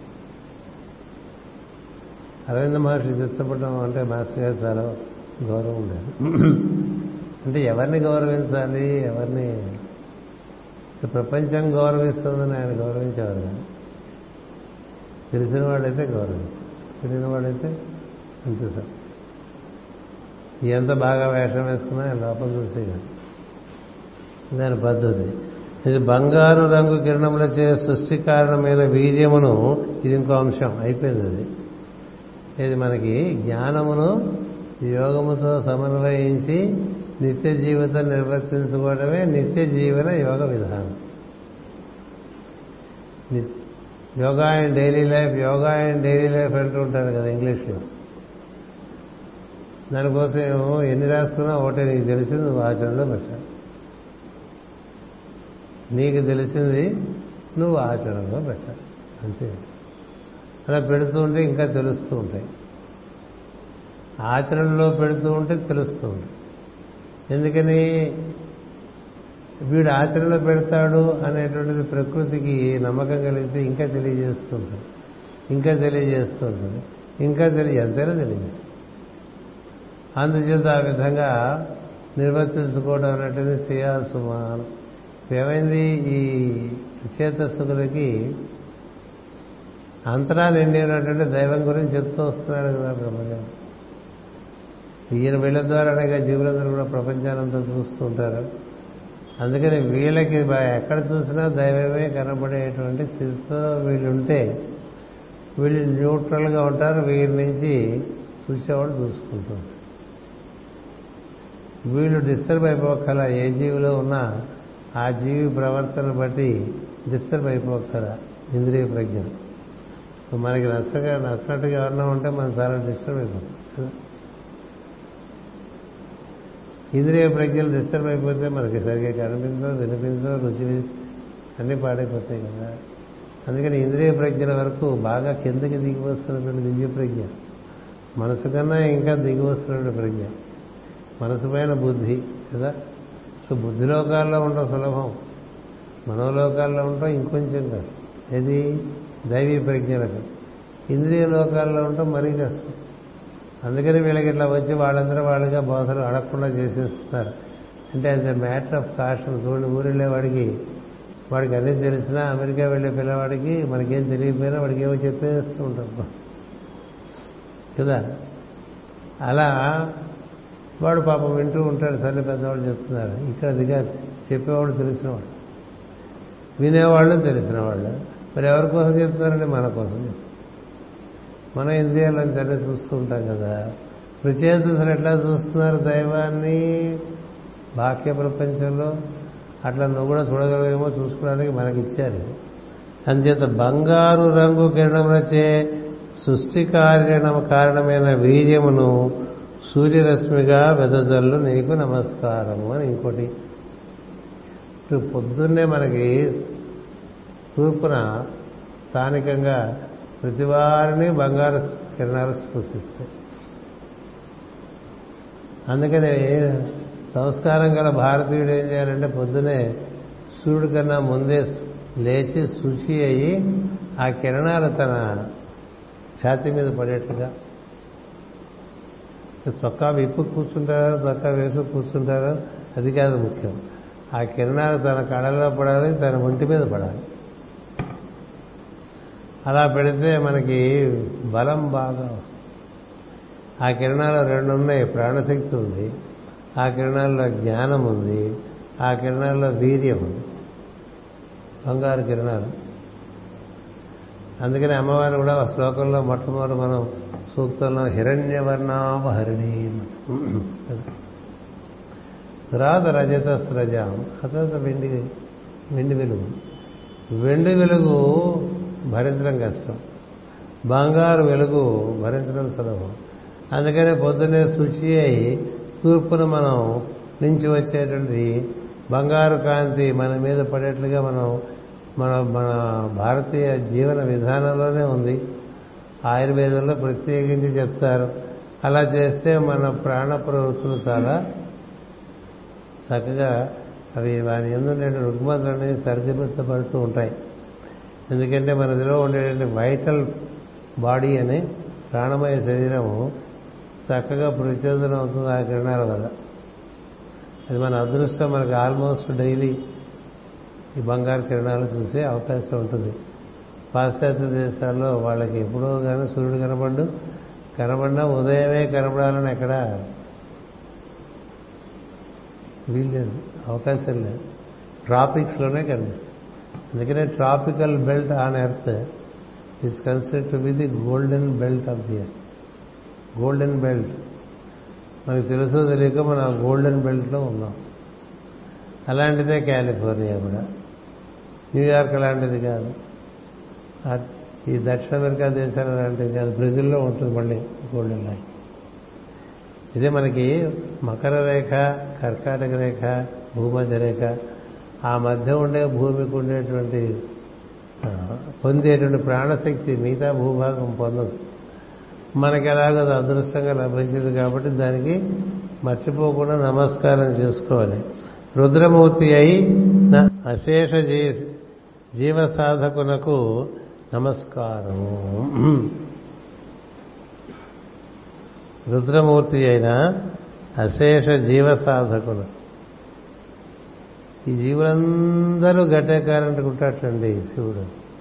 అరవింద మహర్షి చిత్తపడడం అంటే మాస్టర్ గారు చాలా గౌరవం ఉండేది అంటే ఎవరిని గౌరవించాలి ఎవరిని ప్రపంచం గౌరవిస్తుందని ఆయన గౌరవించేవారు కానీ తెలిసిన వాడైతే గౌరవించారు తెలియని వాడైతే అంతే సార్ ఎంత బాగా వేషం వేసుకున్నా ఆయన లోపల చూసే దాని పద్ధతి ఇది బంగారు రంగు కిరణములచే సృష్టి కారణమైన వీర్యమును ఇది ఇంకో అంశం అయిపోయింది అది ఇది మనకి జ్ఞానమును యోగముతో సమన్వయించి నిత్య జీవితం నిర్వర్తించుకోవడమే నిత్య జీవన యోగ విధానం yoga and daily life yoga and daily life అంటూ ఉంటారు కదా ఇంగ్లీష్లో దానికోసం ఎన్ని రాసుకున్నా ఒకటే నీకు తెలిసింది నువ్వు ఆచరణలో పెట్టాలి నీకు తెలిసింది నువ్వు ఆచరణలో పెట్టాలి అంతే అలా పెడుతూ ఉంటే ఇంకా తెలుస్తూ ఉంటాయి ఆచరణలో పెడుతూ ఉంటే తెలుస్తూ ఉంటాయి ఎందుకని వీడు ఆచరణలో పెడతాడు అనేటువంటిది ప్రకృతికి నమ్మకం కలిగితే ఇంకా తెలియజేస్తుంటుంది ఇంకా తెలియజేస్తుంటుంది ఇంకా తెలియ ఎంతైనా తెలియజేస్తుంది అందుచేత ఆ విధంగా నిర్వర్తించుకోవడం అనేటిది చేయాల్సి ఏమైంది ఈ చేతస్సుకులకి అంతరా నిండినటువంటి దైవం గురించి చెప్తూ వస్తున్నాడు కదా బ్రహ్మగారు ఈయన వీళ్ళ ద్వారానేగా జీవులందరూ కూడా ప్రపంచానంతా చూస్తూ ఉంటారు అందుకని వీళ్ళకి ఎక్కడ చూసినా దైవమే కనబడేటువంటి స్థితితో వీళ్ళుంటే వీళ్ళు న్యూట్రల్గా ఉంటారు వీరి నుంచి చూసేవాడు చూసుకుంటూ వీళ్ళు డిస్టర్బ్ అయిపోకల ఏ జీవిలో ఉన్నా ఆ జీవి ప్రవర్తన బట్టి డిస్టర్బ్ అయిపోకల ఇంద్రియ ప్రజ్ఞ మనకి నచ్చగా నచ్చినట్టుగా ఎవరన్నా ఉంటే మనం చాలా డిస్టర్బ్ అయిపోతాం ఇంద్రియ ప్రజ్ఞలు డిస్టర్బ్ అయిపోతే మనకి సరిగ్గా కనిపించవు వినిపించవు రుచి అన్నీ పాడైపోతాయి కదా అందుకని ఇంద్రియ ప్రజ్ఞల వరకు బాగా కిందకి దిగి వస్తున్నటువంటి దివ్య ప్రజ్ఞ మనసు కన్నా ఇంకా దిగి వస్తున్నటువంటి ప్రజ్ఞ మనసు పైన బుద్ధి కదా సో బుద్ధిలోకాల్లో ఉండడం సులభం మనోలోకాల్లో ఉండటం ఇంకొంచెం కష్టం ఇది దైవీ ప్రజ్ఞలకు ఇంద్రియ లోకాల్లో ఉండటం మరీ కష్టం అందుకని వీళ్ళకి ఇట్లా వచ్చి వాళ్ళందరూ వాళ్ళుగా బోధలు అడగకుండా చేసేస్తున్నారు అంటే అది మ్యాటర్ ఆఫ్ కాషన్ చూడండి ఊరెళ్ళే వాడికి వాడికి అన్నీ తెలిసినా అమెరికా వెళ్ళే పిల్లవాడికి మనకేం తెలియకపోయినా వాడికి ఏమో చెప్పేస్తూ ఉంటాం కదా అలా వాడు పాపం వింటూ ఉంటాడు సరే పెద్దవాళ్ళు చెప్తున్నారు ఇక్కడ దిగా చెప్పేవాడు తెలిసినవాడు వినేవాళ్ళు తెలిసిన వాళ్ళు మరి ఎవరి కోసం చెప్తున్నారంటే మన కోసం చెప్తున్నారు మన ఇంద్రియాలను అన్నీ చూస్తూ ఉంటాం కదా ప్రచేతసులు ఎట్లా చూస్తున్నారు దైవాన్ని బాహ్య ప్రపంచంలో అట్లా నువ్వు కూడా చూడగలవేమో చూసుకోవడానికి మనకి ఇచ్చారు అంచేత బంగారు రంగు కిరణములచే సృష్టి కారణం కారణమైన వీర్యమును సూర్యరశ్మిగా వెదజల్లు నీకు నమస్కారము అని ఇంకోటి ఇప్పుడు పొద్దున్నే మనకి తూర్పున స్థానికంగా ప్రతి వారిని బంగారు కిరణాలు స్పృశిస్తాయి అందుకని సంస్కారం గల భారతీయుడు ఏం చేయాలంటే పొద్దునే సూర్యుడి కన్నా ముందే లేచి శుచి అయ్యి ఆ కిరణాలు తన ఛాతీ మీద పడేట్లుగా చొక్కా విప్పు కూర్చుంటారో చొక్కా వేసు కూర్చుంటారో అది కాదు ముఖ్యం ఆ కిరణాలు తన కళల్లో పడాలి తన ఒంటి మీద పడాలి అలా పెడితే మనకి బలం బాగా వస్తుంది ఆ కిరణాలు రెండు ఉన్నాయి ప్రాణశక్తి ఉంది ఆ కిరణాల్లో జ్ఞానం ఉంది ఆ కిరణాల్లో వీర్యం ఉంది బంగారు కిరణాలు అందుకని అమ్మవారు కూడా ఆ శ్లోకంలో మొట్టమొదటి మనం సూక్తంలో హిరణ్యవర్ణాపహరిణి తర్వాత రజత స్రజాం ఆ తర్వాత వెండి వెండి వెలుగు వెండి వెలుగు భరించడం కష్టం బంగారు వెలుగు భరించడం సులభం అందుకనే పొద్దునే శుచి అయి తూర్పున మనం నుంచి వచ్చేటువంటి బంగారు కాంతి మన మీద పడేట్లుగా మనం మన మన భారతీయ జీవన విధానంలోనే ఉంది ఆయుర్వేదంలో ప్రత్యేకించి చెప్తారు అలా చేస్తే మన ప్రాణ ప్రవృత్తులు చాలా చక్కగా అవి వారి ఎందుండే రుగ్మతలని సరిదిద్దపడుతూ ఉంటాయి ఎందుకంటే మనదిలో ఉండేటువంటి వైటల్ బాడీ అని ప్రాణమయ శరీరము చక్కగా ప్రచోదనం అవుతుంది ఆ కిరణాల వల్ల అది మన అదృష్టం మనకు ఆల్మోస్ట్ డైలీ ఈ బంగారు కిరణాలు చూసే అవకాశం ఉంటుంది పాశ్చాత్య దేశాల్లో వాళ్ళకి ఎప్పుడో కానీ సూర్యుడు కనపడ్డు కనబడినా ఉదయమే కనపడాలని ఎక్కడ వీల్లేదు అవకాశం లేదు ట్రాపిక్స్లోనే కనిపిస్తుంది అందుకనే tropical belt on earth is consider to be the golden belt of the earth golden belt మనకు తెలుసో తెలియక మనం ఆ గోల్డెన్ బెల్ట్లో ఉన్నాం అలాంటిదే కాలిఫోర్నియా కూడా న్యూయార్క్ అలాంటిది కాదు ఈ దక్షిణ అమెరికా దేశాలు అలాంటిది కాదు బ్రెజిల్లో ఉంటుంది మళ్ళీ గోల్డెన్ లైన్ ఇదే మనకి మకర రేఖ కర్కాటక రేఖ భూమధ్య రేఖ ఆ మధ్య ఉండే భూమికి ఉండేటువంటి పొందేటువంటి ప్రాణశక్తి మిగతా భూభాగం పొందదు మనకి ఎలాగో అదృష్టంగా లభించింది కాబట్టి దానికి మర్చిపోకుండా నమస్కారం చేసుకోవాలి రుద్రమూర్తి అయి అశేష జీవ సాధకునకు నమస్కారము రుద్రమూర్తి అయిన అశేష జీవ సాధకులు ఈ జీవులందరూ గట్టే కరెంట్ ఉంటాటండి శివుడు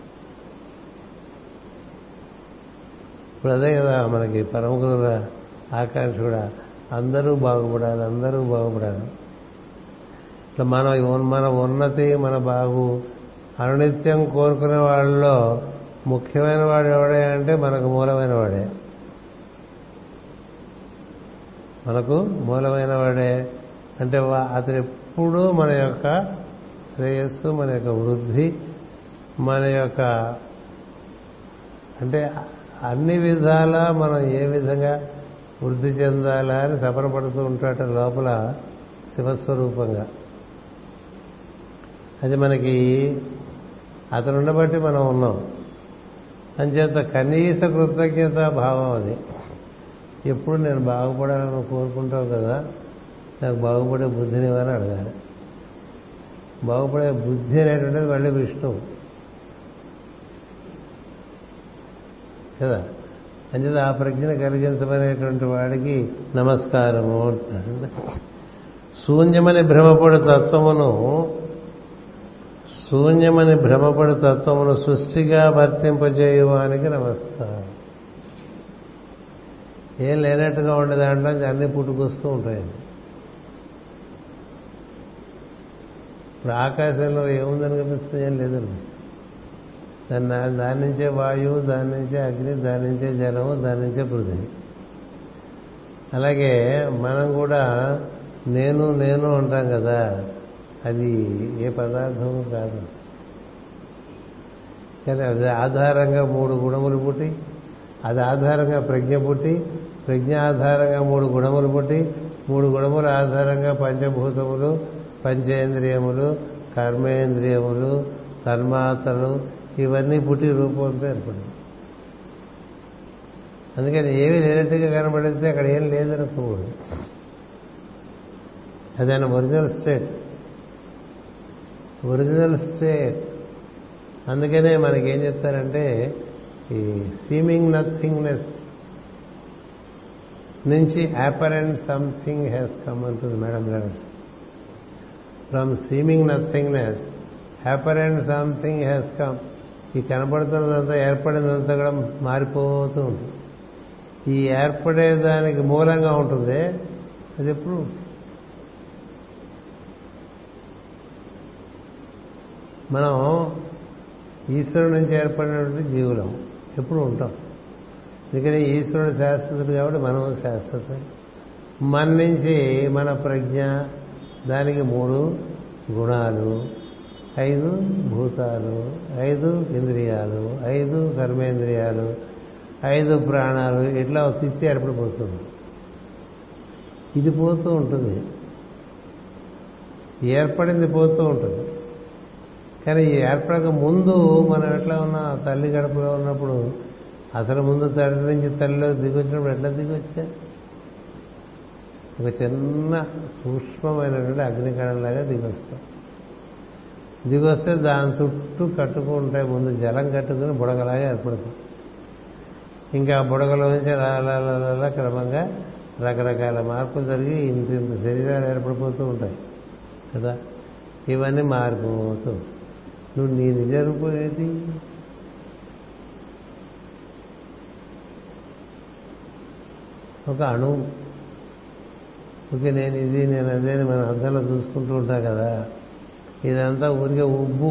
ఇప్పుడు అదే కదా మనకి పరమగురుల ఆకాంక్ష కూడా అందరూ బాగుపడాలి అందరూ బాగుపడాలి ఇట్లా మన మన ఉన్నతి మన బాగు అనునిత్యం కోరుకునే వాళ్ళలో ముఖ్యమైన వాడు ఎవడే అంటే మనకు మూలమైన వాడే మనకు మూలమైన వాడే అంటే అతను ఎప్పుడూ మన యొక్క శ్రేయస్సు మన యొక్క వృద్ధి మన యొక్క అంటే అన్ని విధాలా మనం ఏ విధంగా వృద్ధి చెందాలా అని తపన పడుతూ ఉంటాట లోపల శివస్వరూపంగా అది మనకి అతను ఉండబట్టి మనం ఉన్నాం అంచేత కనీస కృతజ్ఞత భావం అది ఎప్పుడు నేను బాగుపడాలని కోరుకుంటావు కదా నాకు బాగుపడే బుద్ధిని ఇవ్వని అడగాలి బాగుపడే బుద్ధి అనేటువంటిది మళ్ళీ విష్ణువు కదా అంచేత ఆ ప్రజ్ఞను కలిగించమనేటువంటి వాడికి నమస్కారము అంటున్నాడు శూన్యమని భ్రమపడు తత్వమును శూన్యమని భ్రమపడు తత్వమును సృష్టిగా వర్తింపజేయువానికి నమస్కారం ఏం లేనట్టుగా ఉండే దాంట్లో అన్నీ పుట్టుకొస్తూ ఉంటాయండి ఇప్పుడు ఆకాశంలో ఏముందని కనిపిస్తుంది ఏం లేదనిపిస్తుంది దాని దాని నుంచే వాయువు దాని నుంచే అగ్ని దాని నుంచే జలము దాని నుంచే పృథివీ అలాగే మనం కూడా నేను నేను అంటాం కదా అది ఏ పదార్థము కాదు కానీ అది ఆధారంగా మూడు గుణములు పుట్టి అది ఆధారంగా ప్రజ్ఞ పుట్టి ప్రజ్ఞ ఆధారంగా మూడు గుణములు పుట్టి మూడు గుణముల ఆధారంగా పంచభూతములు పంచేంద్రియములు కర్మేంద్రియములు తన్మాత్రలు ఇవన్నీ పుట్టి రూపంతో ఏర్పడింది అందుకని ఏమి లేనట్టుగా కనబడితే అక్కడ ఏం లేదనుకోకూడదు అదైనా ఒరిజినల్ స్టేట్ ఒరిజినల్ స్టేట్ అందుకనే మనకి ఏం చెప్తారంటే ఈ సీమింగ్ నథింగ్నెస్ నుంచి అపరెంట్ సంథింగ్ హ్యాస్ కమ్ అంటుంది మేడం గారు from seeming nothingness apparent something has come ఈ కనపడుతున్నదంతా ఏర్పడినంతా కూడా మారిపోతూ ఉంటుంది ఈ ఏర్పడేదానికి మూలంగా ఉంటుంది అది ఎప్పుడు మనం ఈశ్వరుడు నుంచి ఏర్పడినటువంటి జీవులం ఎప్పుడు ఉంటాం అందుకని ఈశ్వరుడు శాశ్వతుడు కాబట్టి మనం శాశ్వతం మన నుంచి మన ప్రజ్ఞ దానికి మూడు గుణాలు ఐదు భూతాలు ఐదు ఇంద్రియాలు ఐదు కర్మేంద్రియాలు ఐదు ప్రాణాలు ఇట్లా తిత్తి ఏర్పడిపోతుంది ఇది పోతూ ఉంటుంది ఏర్పడింది పోతూ ఉంటుంది కానీ ఈ ఏర్పడక ముందు మనం ఎట్లా ఉన్నా తల్లి గడపలో ఉన్నప్పుడు అసలు ముందు తండ్రి నుంచి తల్లిలో దిగొచ్చినప్పుడు ఎట్లా దిగొచ్చా ఒక చిన్న సూక్ష్మమైనటువంటి అగ్నికణంలాగా దిగొస్తాం దిగొస్తే దాని చుట్టూ కట్టుకుంటాయి ముందు జలం కట్టుకుని బుడగలాగా ఏర్పడుతుంది ఇంకా బుడగలో నుంచి రాలా క్రమంగా రకరకాల మార్పులు జరిగి ఇంత ఇంత శరీరాలు ఏర్పడిపోతూ ఉంటాయి కదా ఇవన్నీ మారిపోతూ నువ్వు నీ నిజ రూపం ఏంటి ఒక అణువు ఓకే నేను ఇది నేను అదే అని మన అర్థంలో చూసుకుంటూ ఉంటాం కదా ఇదంతా ఊరికే ఉబ్బు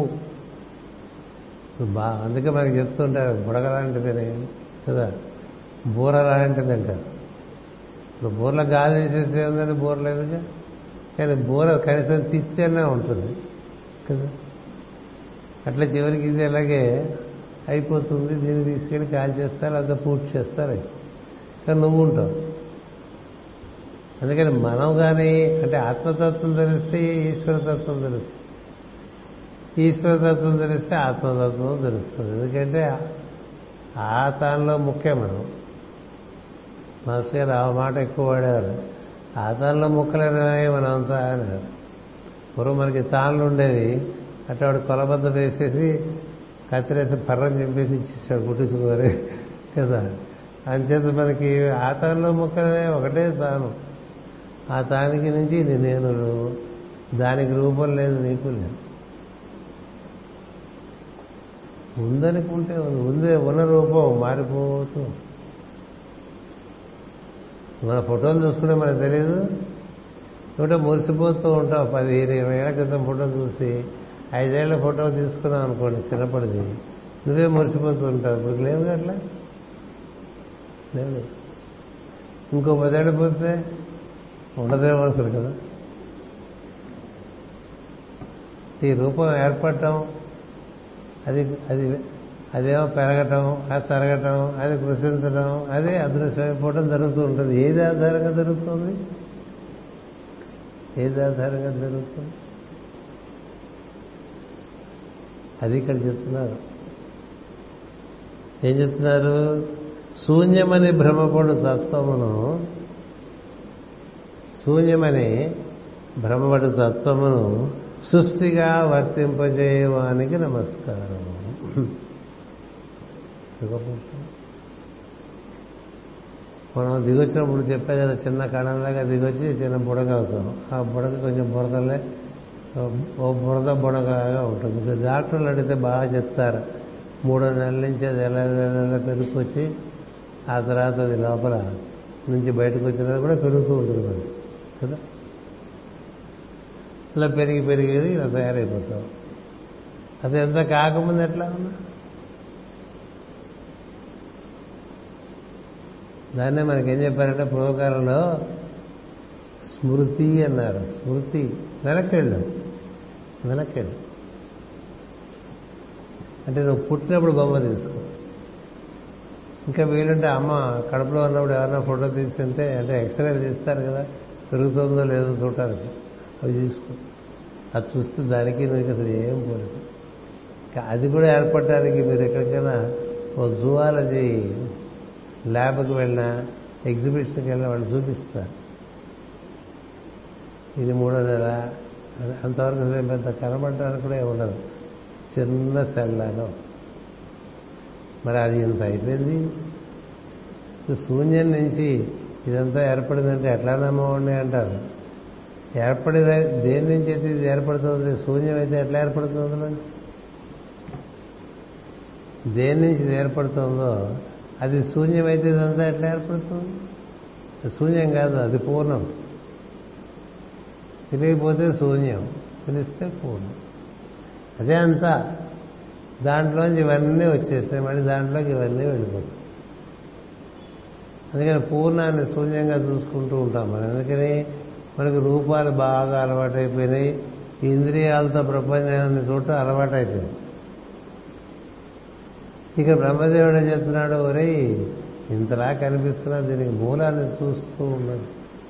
బా అందుకే మనకు చెప్తుంటారు బుడగ లాంటిదని కదా బూర లాంటిది అంటారు ఇప్పుడు బూరలో గాలి తీసేసి ఉందని బూర లేదుగా కానీ బూర కనీసం తిత్తేనే ఉంటుంది కదా అట్లా చివరికి ఇది అలాగే అయిపోతుంది దీన్ని తీసుకెళ్ళి కాల్ చేస్తారు అంతా పూర్తి చేస్తారు కానీ నువ్వు ఉంటావు అందుకని మనం కానీ అంటే ఆత్మతత్వం తెలిస్తే ఈశ్వరతత్వం తెలుస్తుంది ఈశ్వరతత్వం తెలిస్తే ఆత్మతత్వం తెలుస్తుంది ఎందుకంటే ఆ తానులో ముఖ్యం మనం మనసు గారు ఆ మాట ఎక్కువ వాడేవారు ఆ తానులో ముక్కలేనాయి మనం అంతా అనేవారు పూర్వం మనకి తాళ్ళు ఉండేవి అట్లా వాడు కొలబద్ద వేసేసి కత్తిరేసి పర్రం చెప్పేసి ఇచ్చేసాడు కుట్టించుకోరు కదా అంచేత మనకి ఆ తానులో ముక్కలే ఒకటే తాను ఆ తానికి నుంచి ఇది నేను దానికి రూపం లేదు నీకు లేదు ఉందనుకుంటే ఉందే ఉన్న రూపం మారిపోతూ మన ఫోటోలు చూసుకుంటే మనకు తెలియదు నువ్వు మురిసిపోతూ ఉంటావు పదిహేను ఇరవై ఏళ్ళ క్రితం ఫోటో చూసి ఐదేళ్ల ఫోటో తీసుకున్నావు అనుకోండి చిన్నప్పటిది నువ్వే మురిసిపోతూ ఉంటావు ఇప్పుడు లేవు అట్లా లేదు ఇంకో పదేళ్ళు పోతే ఉండదేమో అసలు కదా ఈ రూపం ఏర్పడటం అది అది అదేమో పెరగటం అది తరగటం అది కృషించడం అదే అదృశ్యమైపోవడం జరుగుతూ ఉంటుంది ఏది ఆధారంగా జరుగుతుంది ఏది ఆధారంగా జరుగుతుంది అది ఇక్కడ చెప్తున్నారు ఏం చెప్తున్నారు శూన్యమని భ్రమపడు తత్వమును శూన్యమని భ్రమపడు తత్వమును సృష్టిగా వర్తింపజేయవానికి నమస్కారం మనం దిగొచ్చినప్పుడు చెప్పే కదా చిన్న కణంలాగా దిగొచ్చి చిన్న బుడగ అవుతాం ఆ బుడగ కొంచెం బురదలే ఓ బురద బుడగగా ఉంటుంది ఇప్పుడు డాక్టర్లు అడిగితే బాగా చెప్తారు మూడో నెలల నుంచి అది ఎలా ఎలా పెరుగుకొచ్చి ఆ తర్వాత అది లోపల నుంచి బయటకు వచ్చినది కూడా పెరుగుతూ ఉంటుంది మరి కదా ఇలా పెరిగి పెరిగి ఇలా తయారైపోతాం అసలు ఎంత కాకముందు ఎట్లా ఉన్నా దాన్నే మనకి ఏం చెప్పారంటే పూర్వకాలంలో స్మృతి అన్నారు స్మృతి వెనక్కెళ్ళు వెనక్కెళ్ళు అంటే నువ్వు పుట్టినప్పుడు బొమ్మ తీసుకో ఇంకా వీలుంటే అమ్మ కడుపులో ఉన్నప్పుడు ఎవరైనా ఫోటో తీసుకుంటే అంటే ఎక్స్రే తీస్తారు కదా పెరుగుతుందో లేదో చూడటానికి అవి తీసుకో అది చూస్తే దానికి నీకు అసలు ఏం పోలేదు అది కూడా ఏర్పడటానికి మీరు ఎక్కడికైనా ఓ జువాలజీ ల్యాబ్కి వెళ్ళినా ఎగ్జిబిషన్కి వెళ్ళినా వాళ్ళు చూపిస్తారు ఇది మూడో నెల అంతవరకు అసలు పెద్ద కనబడడానికి కూడా ఏమి ఉండదు చిన్న సెల్ లాగా మరి అది ఇంత అయిపోయింది శూన్యం నుంచి ఇదంతా ఏర్పడిందంటే ఎట్లా నమ్మవండి అంటారు ఏర్పడేది దేని నుంచి అయితే ఇది ఏర్పడుతుంది శూన్యం అయితే ఎట్లా ఏర్పడుతుంది నుంచి దేని నుంచి ఇది ఏర్పడుతుందో అది శూన్యం అయితే ఇదంతా ఎట్లా ఏర్పడుతుంది శూన్యం కాదు అది పూర్ణం తెలియకపోతే శూన్యం తెలిస్తే పూర్ణం అదే అంతా దాంట్లోంచి ఇవన్నీ వచ్చేస్తాయి మళ్ళీ దాంట్లోకి ఇవన్నీ వెళ్ళిపోతాయి అందుకని పూర్ణాన్ని శూన్యంగా చూసుకుంటూ ఉంటాం మనం ఎందుకని మనకి రూపాలు బాగా అలవాటైపోయినాయి ఇంద్రియాలతో ప్రపంచాన్ని చూడటం అలవాటైపోయింది ఇక బ్రహ్మదేవుడు ఏం చెప్తున్నాడు ఒరే ఇంతలా కనిపిస్తున్నా దీనికి మూలాన్ని చూస్తూ ఉన్నది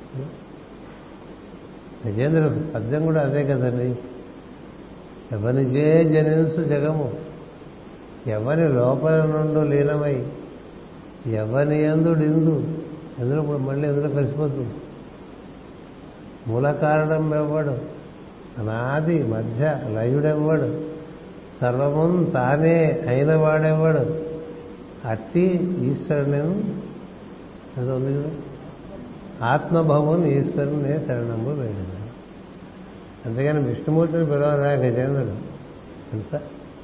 గజేంద్ర పద్యం కూడా అదే కదండి ఎవనిచే జనించు జగము ఎవని లోపల నుండి లీనమై ఎవని ఎందుడిందు ఎందులో ఇప్పుడు మళ్ళీ ఎందులో కలిసిపోతుంది మూల కారణం ఎవ్వడు అనాది మధ్య లయుడెవ్వడు సర్వము తానే అయిన వాడెవ్వడు అట్టి ఈశ్వరుని అది ఉంది కదా ఆత్మభవం ఈశ్వరుని శరణము వేడిన అంతేగాని విష్ణుమూర్తిని పిలవరా గజేంద్రుడు తెలుసా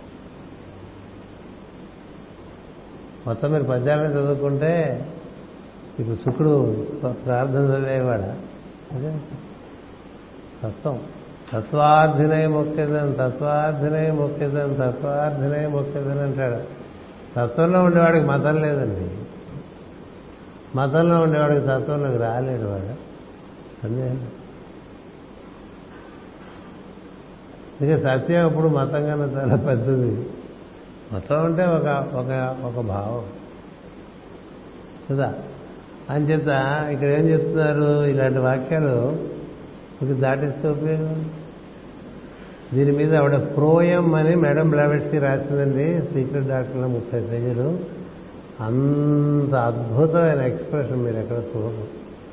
మొత్తం మీరు పద్యాలను చదువుకుంటే ఇప్పుడు శుక్రుడు ప్రార్థన చదివేవాడ అదే తత్వం తత్వార్థినయ మొక్కేదని తత్వార్థినయ మొక్కేదని తత్వార్థినయ మొక్కేదని అంటాడు తత్వంలో ఉండేవాడికి మతం లేదండి మతంలో ఉండేవాడికి తత్వంలోకి రాలేడు వాడు అంతే ఇక సత్యం అప్పుడు మతం కన్నా చాలా పెద్దది మతం అంటే ఒక ఒక ఒక భావం కదా అంచేత ఇక్కడ ఏం చెప్తున్నారు ఇలాంటి వాక్యాలు మీకు దాటిస్తే ఉపయోగం దీని మీద ఆవిడ ప్రోయం అని మేడం బ్లావెట్స్కి రాసిందండి సీక్రెట్ డాక్టర్లో ముప్పై పేజీలు అంత అద్భుతమైన ఎక్స్ప్రెషన్ మీరు ఎక్కడ చూడరు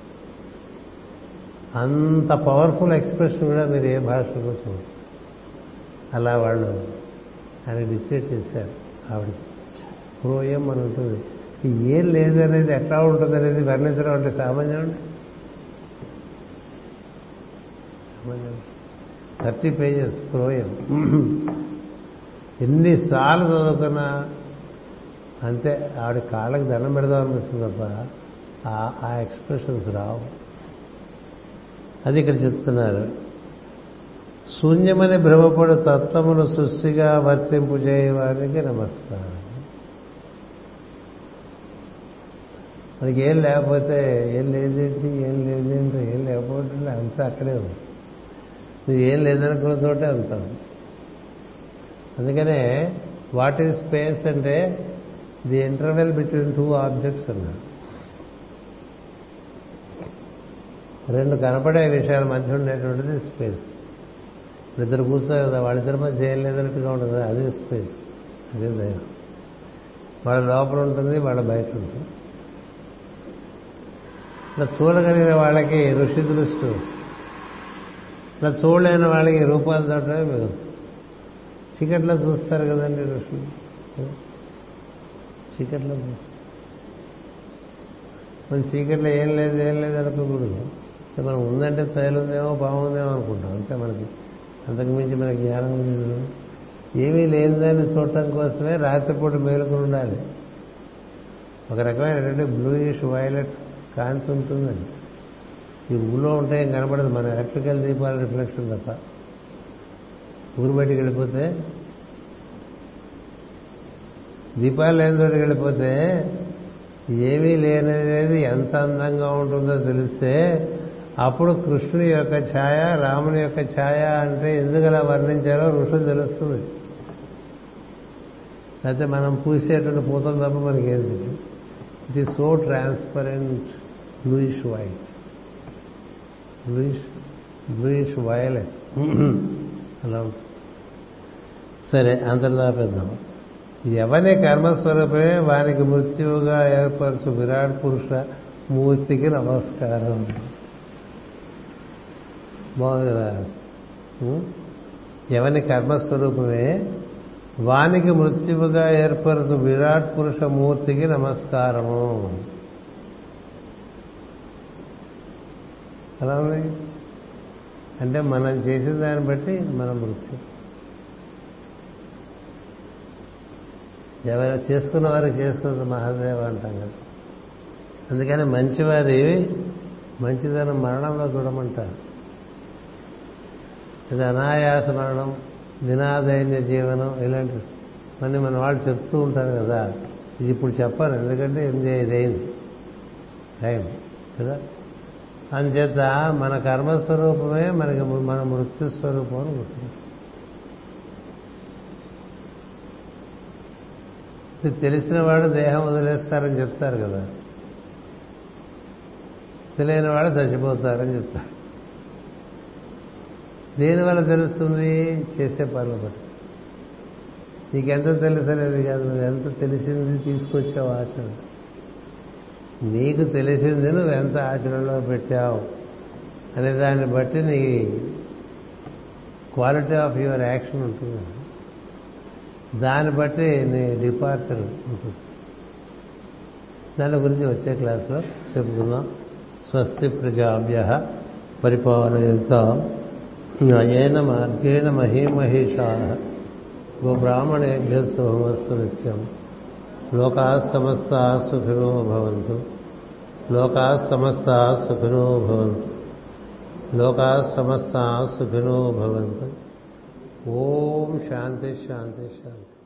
అంత పవర్ఫుల్ ఎక్స్ప్రెషన్ కూడా మీరు ఏ భాషలో చూడరు అలా వాళ్ళు ఆయన డిక్టేట్ చేశారు ఆవిడ ప్రోయం అని ఉంటుంది ఏం లేదనేది ఎట్లా ఉంటుంది అనేది వర్ణించడం అంటే సామాన్యం అండి సామాన్యం థర్టీ పేజెస్ ప్రోయం ఎన్నిసార్లు చదువుకున్నా అంతే ఆవిడ కాళ్ళకి దండం పెడదాం అనిపిస్తుంది తప్ప ఆ ఎక్స్ప్రెషన్స్ రావు అది ఇక్కడ చెప్తున్నారు శూన్యమని భ్రమపడు తత్వమును సృష్టిగా వర్తింపు చేయవారికి నమస్కారం మనకి ఏం లేకపోతే ఏం లేదేంటి ఏం లేదేంటి ఏం లేకపోతే అంతా అక్కడే ఉంది నువ్వు ఏం లేదనుకున్న చోటే అంతా అందుకనే వాట్ ఈజ్ స్పేస్ అంటే the interval between two objects అన్నారు రెండు కనపడే విషయాల మధ్య ఉండేటువంటిది స్పేస్ ఇద్దరు కూర్చోరు కదా వాళ్ళిద్దరి మధ్య ఏం లేదన్నట్టుగా ఉంటుంది అదే స్పేస్ అదే దైవం వాళ్ళ లోపల ఉంటుంది వాళ్ళ బయట ఉంటుంది ఇట్లా చూడగలిగిన వాళ్ళకి ఋషి దృష్టి వస్తుంది ఇట్లా చూడలేని వాళ్ళకి రూపాలు చూడటమే మీరు చీకట్లో చూస్తారు కదండి ఋషులు చీకట్లో చూస్తారు మన చీకట్లో ఏం లేదు ఏం లేదు అనుకోకూడదు మనం ఉందంటే తైలుందేమో బాగుందేమో అనుకుంటాం అంతే మనకి అంతకు మించి మనకి జ్ఞానం లేదు ఏమీ లేనిదాన్ని చూడటం కోసమే రాత్రిపూట మేలుకుని ఉండాలి ఒక రకమైనటువంటి బ్లూయిష్ వైలెట్ కాంతి ఉంటుందండి ఈ ఊళ్ళో ఉంటే ఏం కనబడదు మన ఎలక్ట్రికల్ దీపాల రిఫ్లెక్షన్ తప్ప ఊరు బయటికి వెళ్ళిపోతే దీపాలు లేని చోటికి వెళ్ళిపోతే ఏమీ లేననేది ఎంత అందంగా ఉంటుందో తెలిస్తే అప్పుడు కృష్ణుని యొక్క ఛాయ రాముని యొక్క ఛాయ అంటే ఎందుకు అలా వర్ణించారో ఋషులు తెలుస్తుంది అయితే మనం పూసేటువంటి పూతం తప్ప మనకి ఏం తెలియదు it is so transparent bluish white bluish bluish violet అలా ఉంటుంది సరే అంతర్దాపేద్దాం ఎవని కర్మస్వరూపమే వానికి మృత్యువుగా ఏర్పరచు విరాట్ పురుష మూర్తికి నమస్కారం బాగుంది కదా ఎవని కర్మస్వరూపమే వానికి మృత్యువుగా ఏర్పరచు విరాట్ పురుష మూర్తికి నమస్కారము అలా ఉంది అంటే మనం చేసిన దాన్ని బట్టి మన మృత్యు ఎవరైనా చేసుకున్న వారికి చేసుకున్న మహాదేవ అంటాం కదా అందుకని మంచివారి మంచిదనం మరణంలో చూడమంటారు ఇది అనాయాస మరణం దినాదైన్య జీవనం ఇలాంటి మళ్ళీ మన వాళ్ళు చెప్తూ ఉంటారు కదా ఇది ఇప్పుడు చెప్పాను ఎందుకంటే ఇదైంది టైం కదా అందుచేత మన కర్మస్వరూపమే మనకి మన మృత్యు స్వరూపం అని గుర్తుంది తెలిసిన వాడు దేహం వదిలేస్తారని చెప్తారు కదా తెలియని వాడు చచ్చిపోతారని చెప్తారు దేనివల్ల తెలుస్తుంది చేసే పనులు బట్టి నీకెంత తెలుసనేది కాదు నువ్వు ఎంత తెలిసింది తీసుకొచ్చావు ఆచరణ నీకు తెలిసింది నువ్వు ఎంత ఆచరణలో పెట్టావు అనే దాన్ని బట్టి నీ క్వాలిటీ ఆఫ్ యువర్ యాక్షన్ ఉంటుంది దాన్ని బట్టి నీ డిపార్చర్ ఉంటుంది దాని గురించి వచ్చే క్లాసులో చెప్పుకుందాం స్వస్తి ప్రజాభ్య పరిపాలయంతో అయేన మార్గేణ మహీమహేషా గోబ్రాహ్మణేభ్య శుభమస్తు నిత్యం లోకా సమస్త సుఖినో భవంతు లోకా సమస్త సుఖినో భవంతు లోకా సమస్త సుఖినో భవంతు ఓం శాంతి శాంతి శాంతి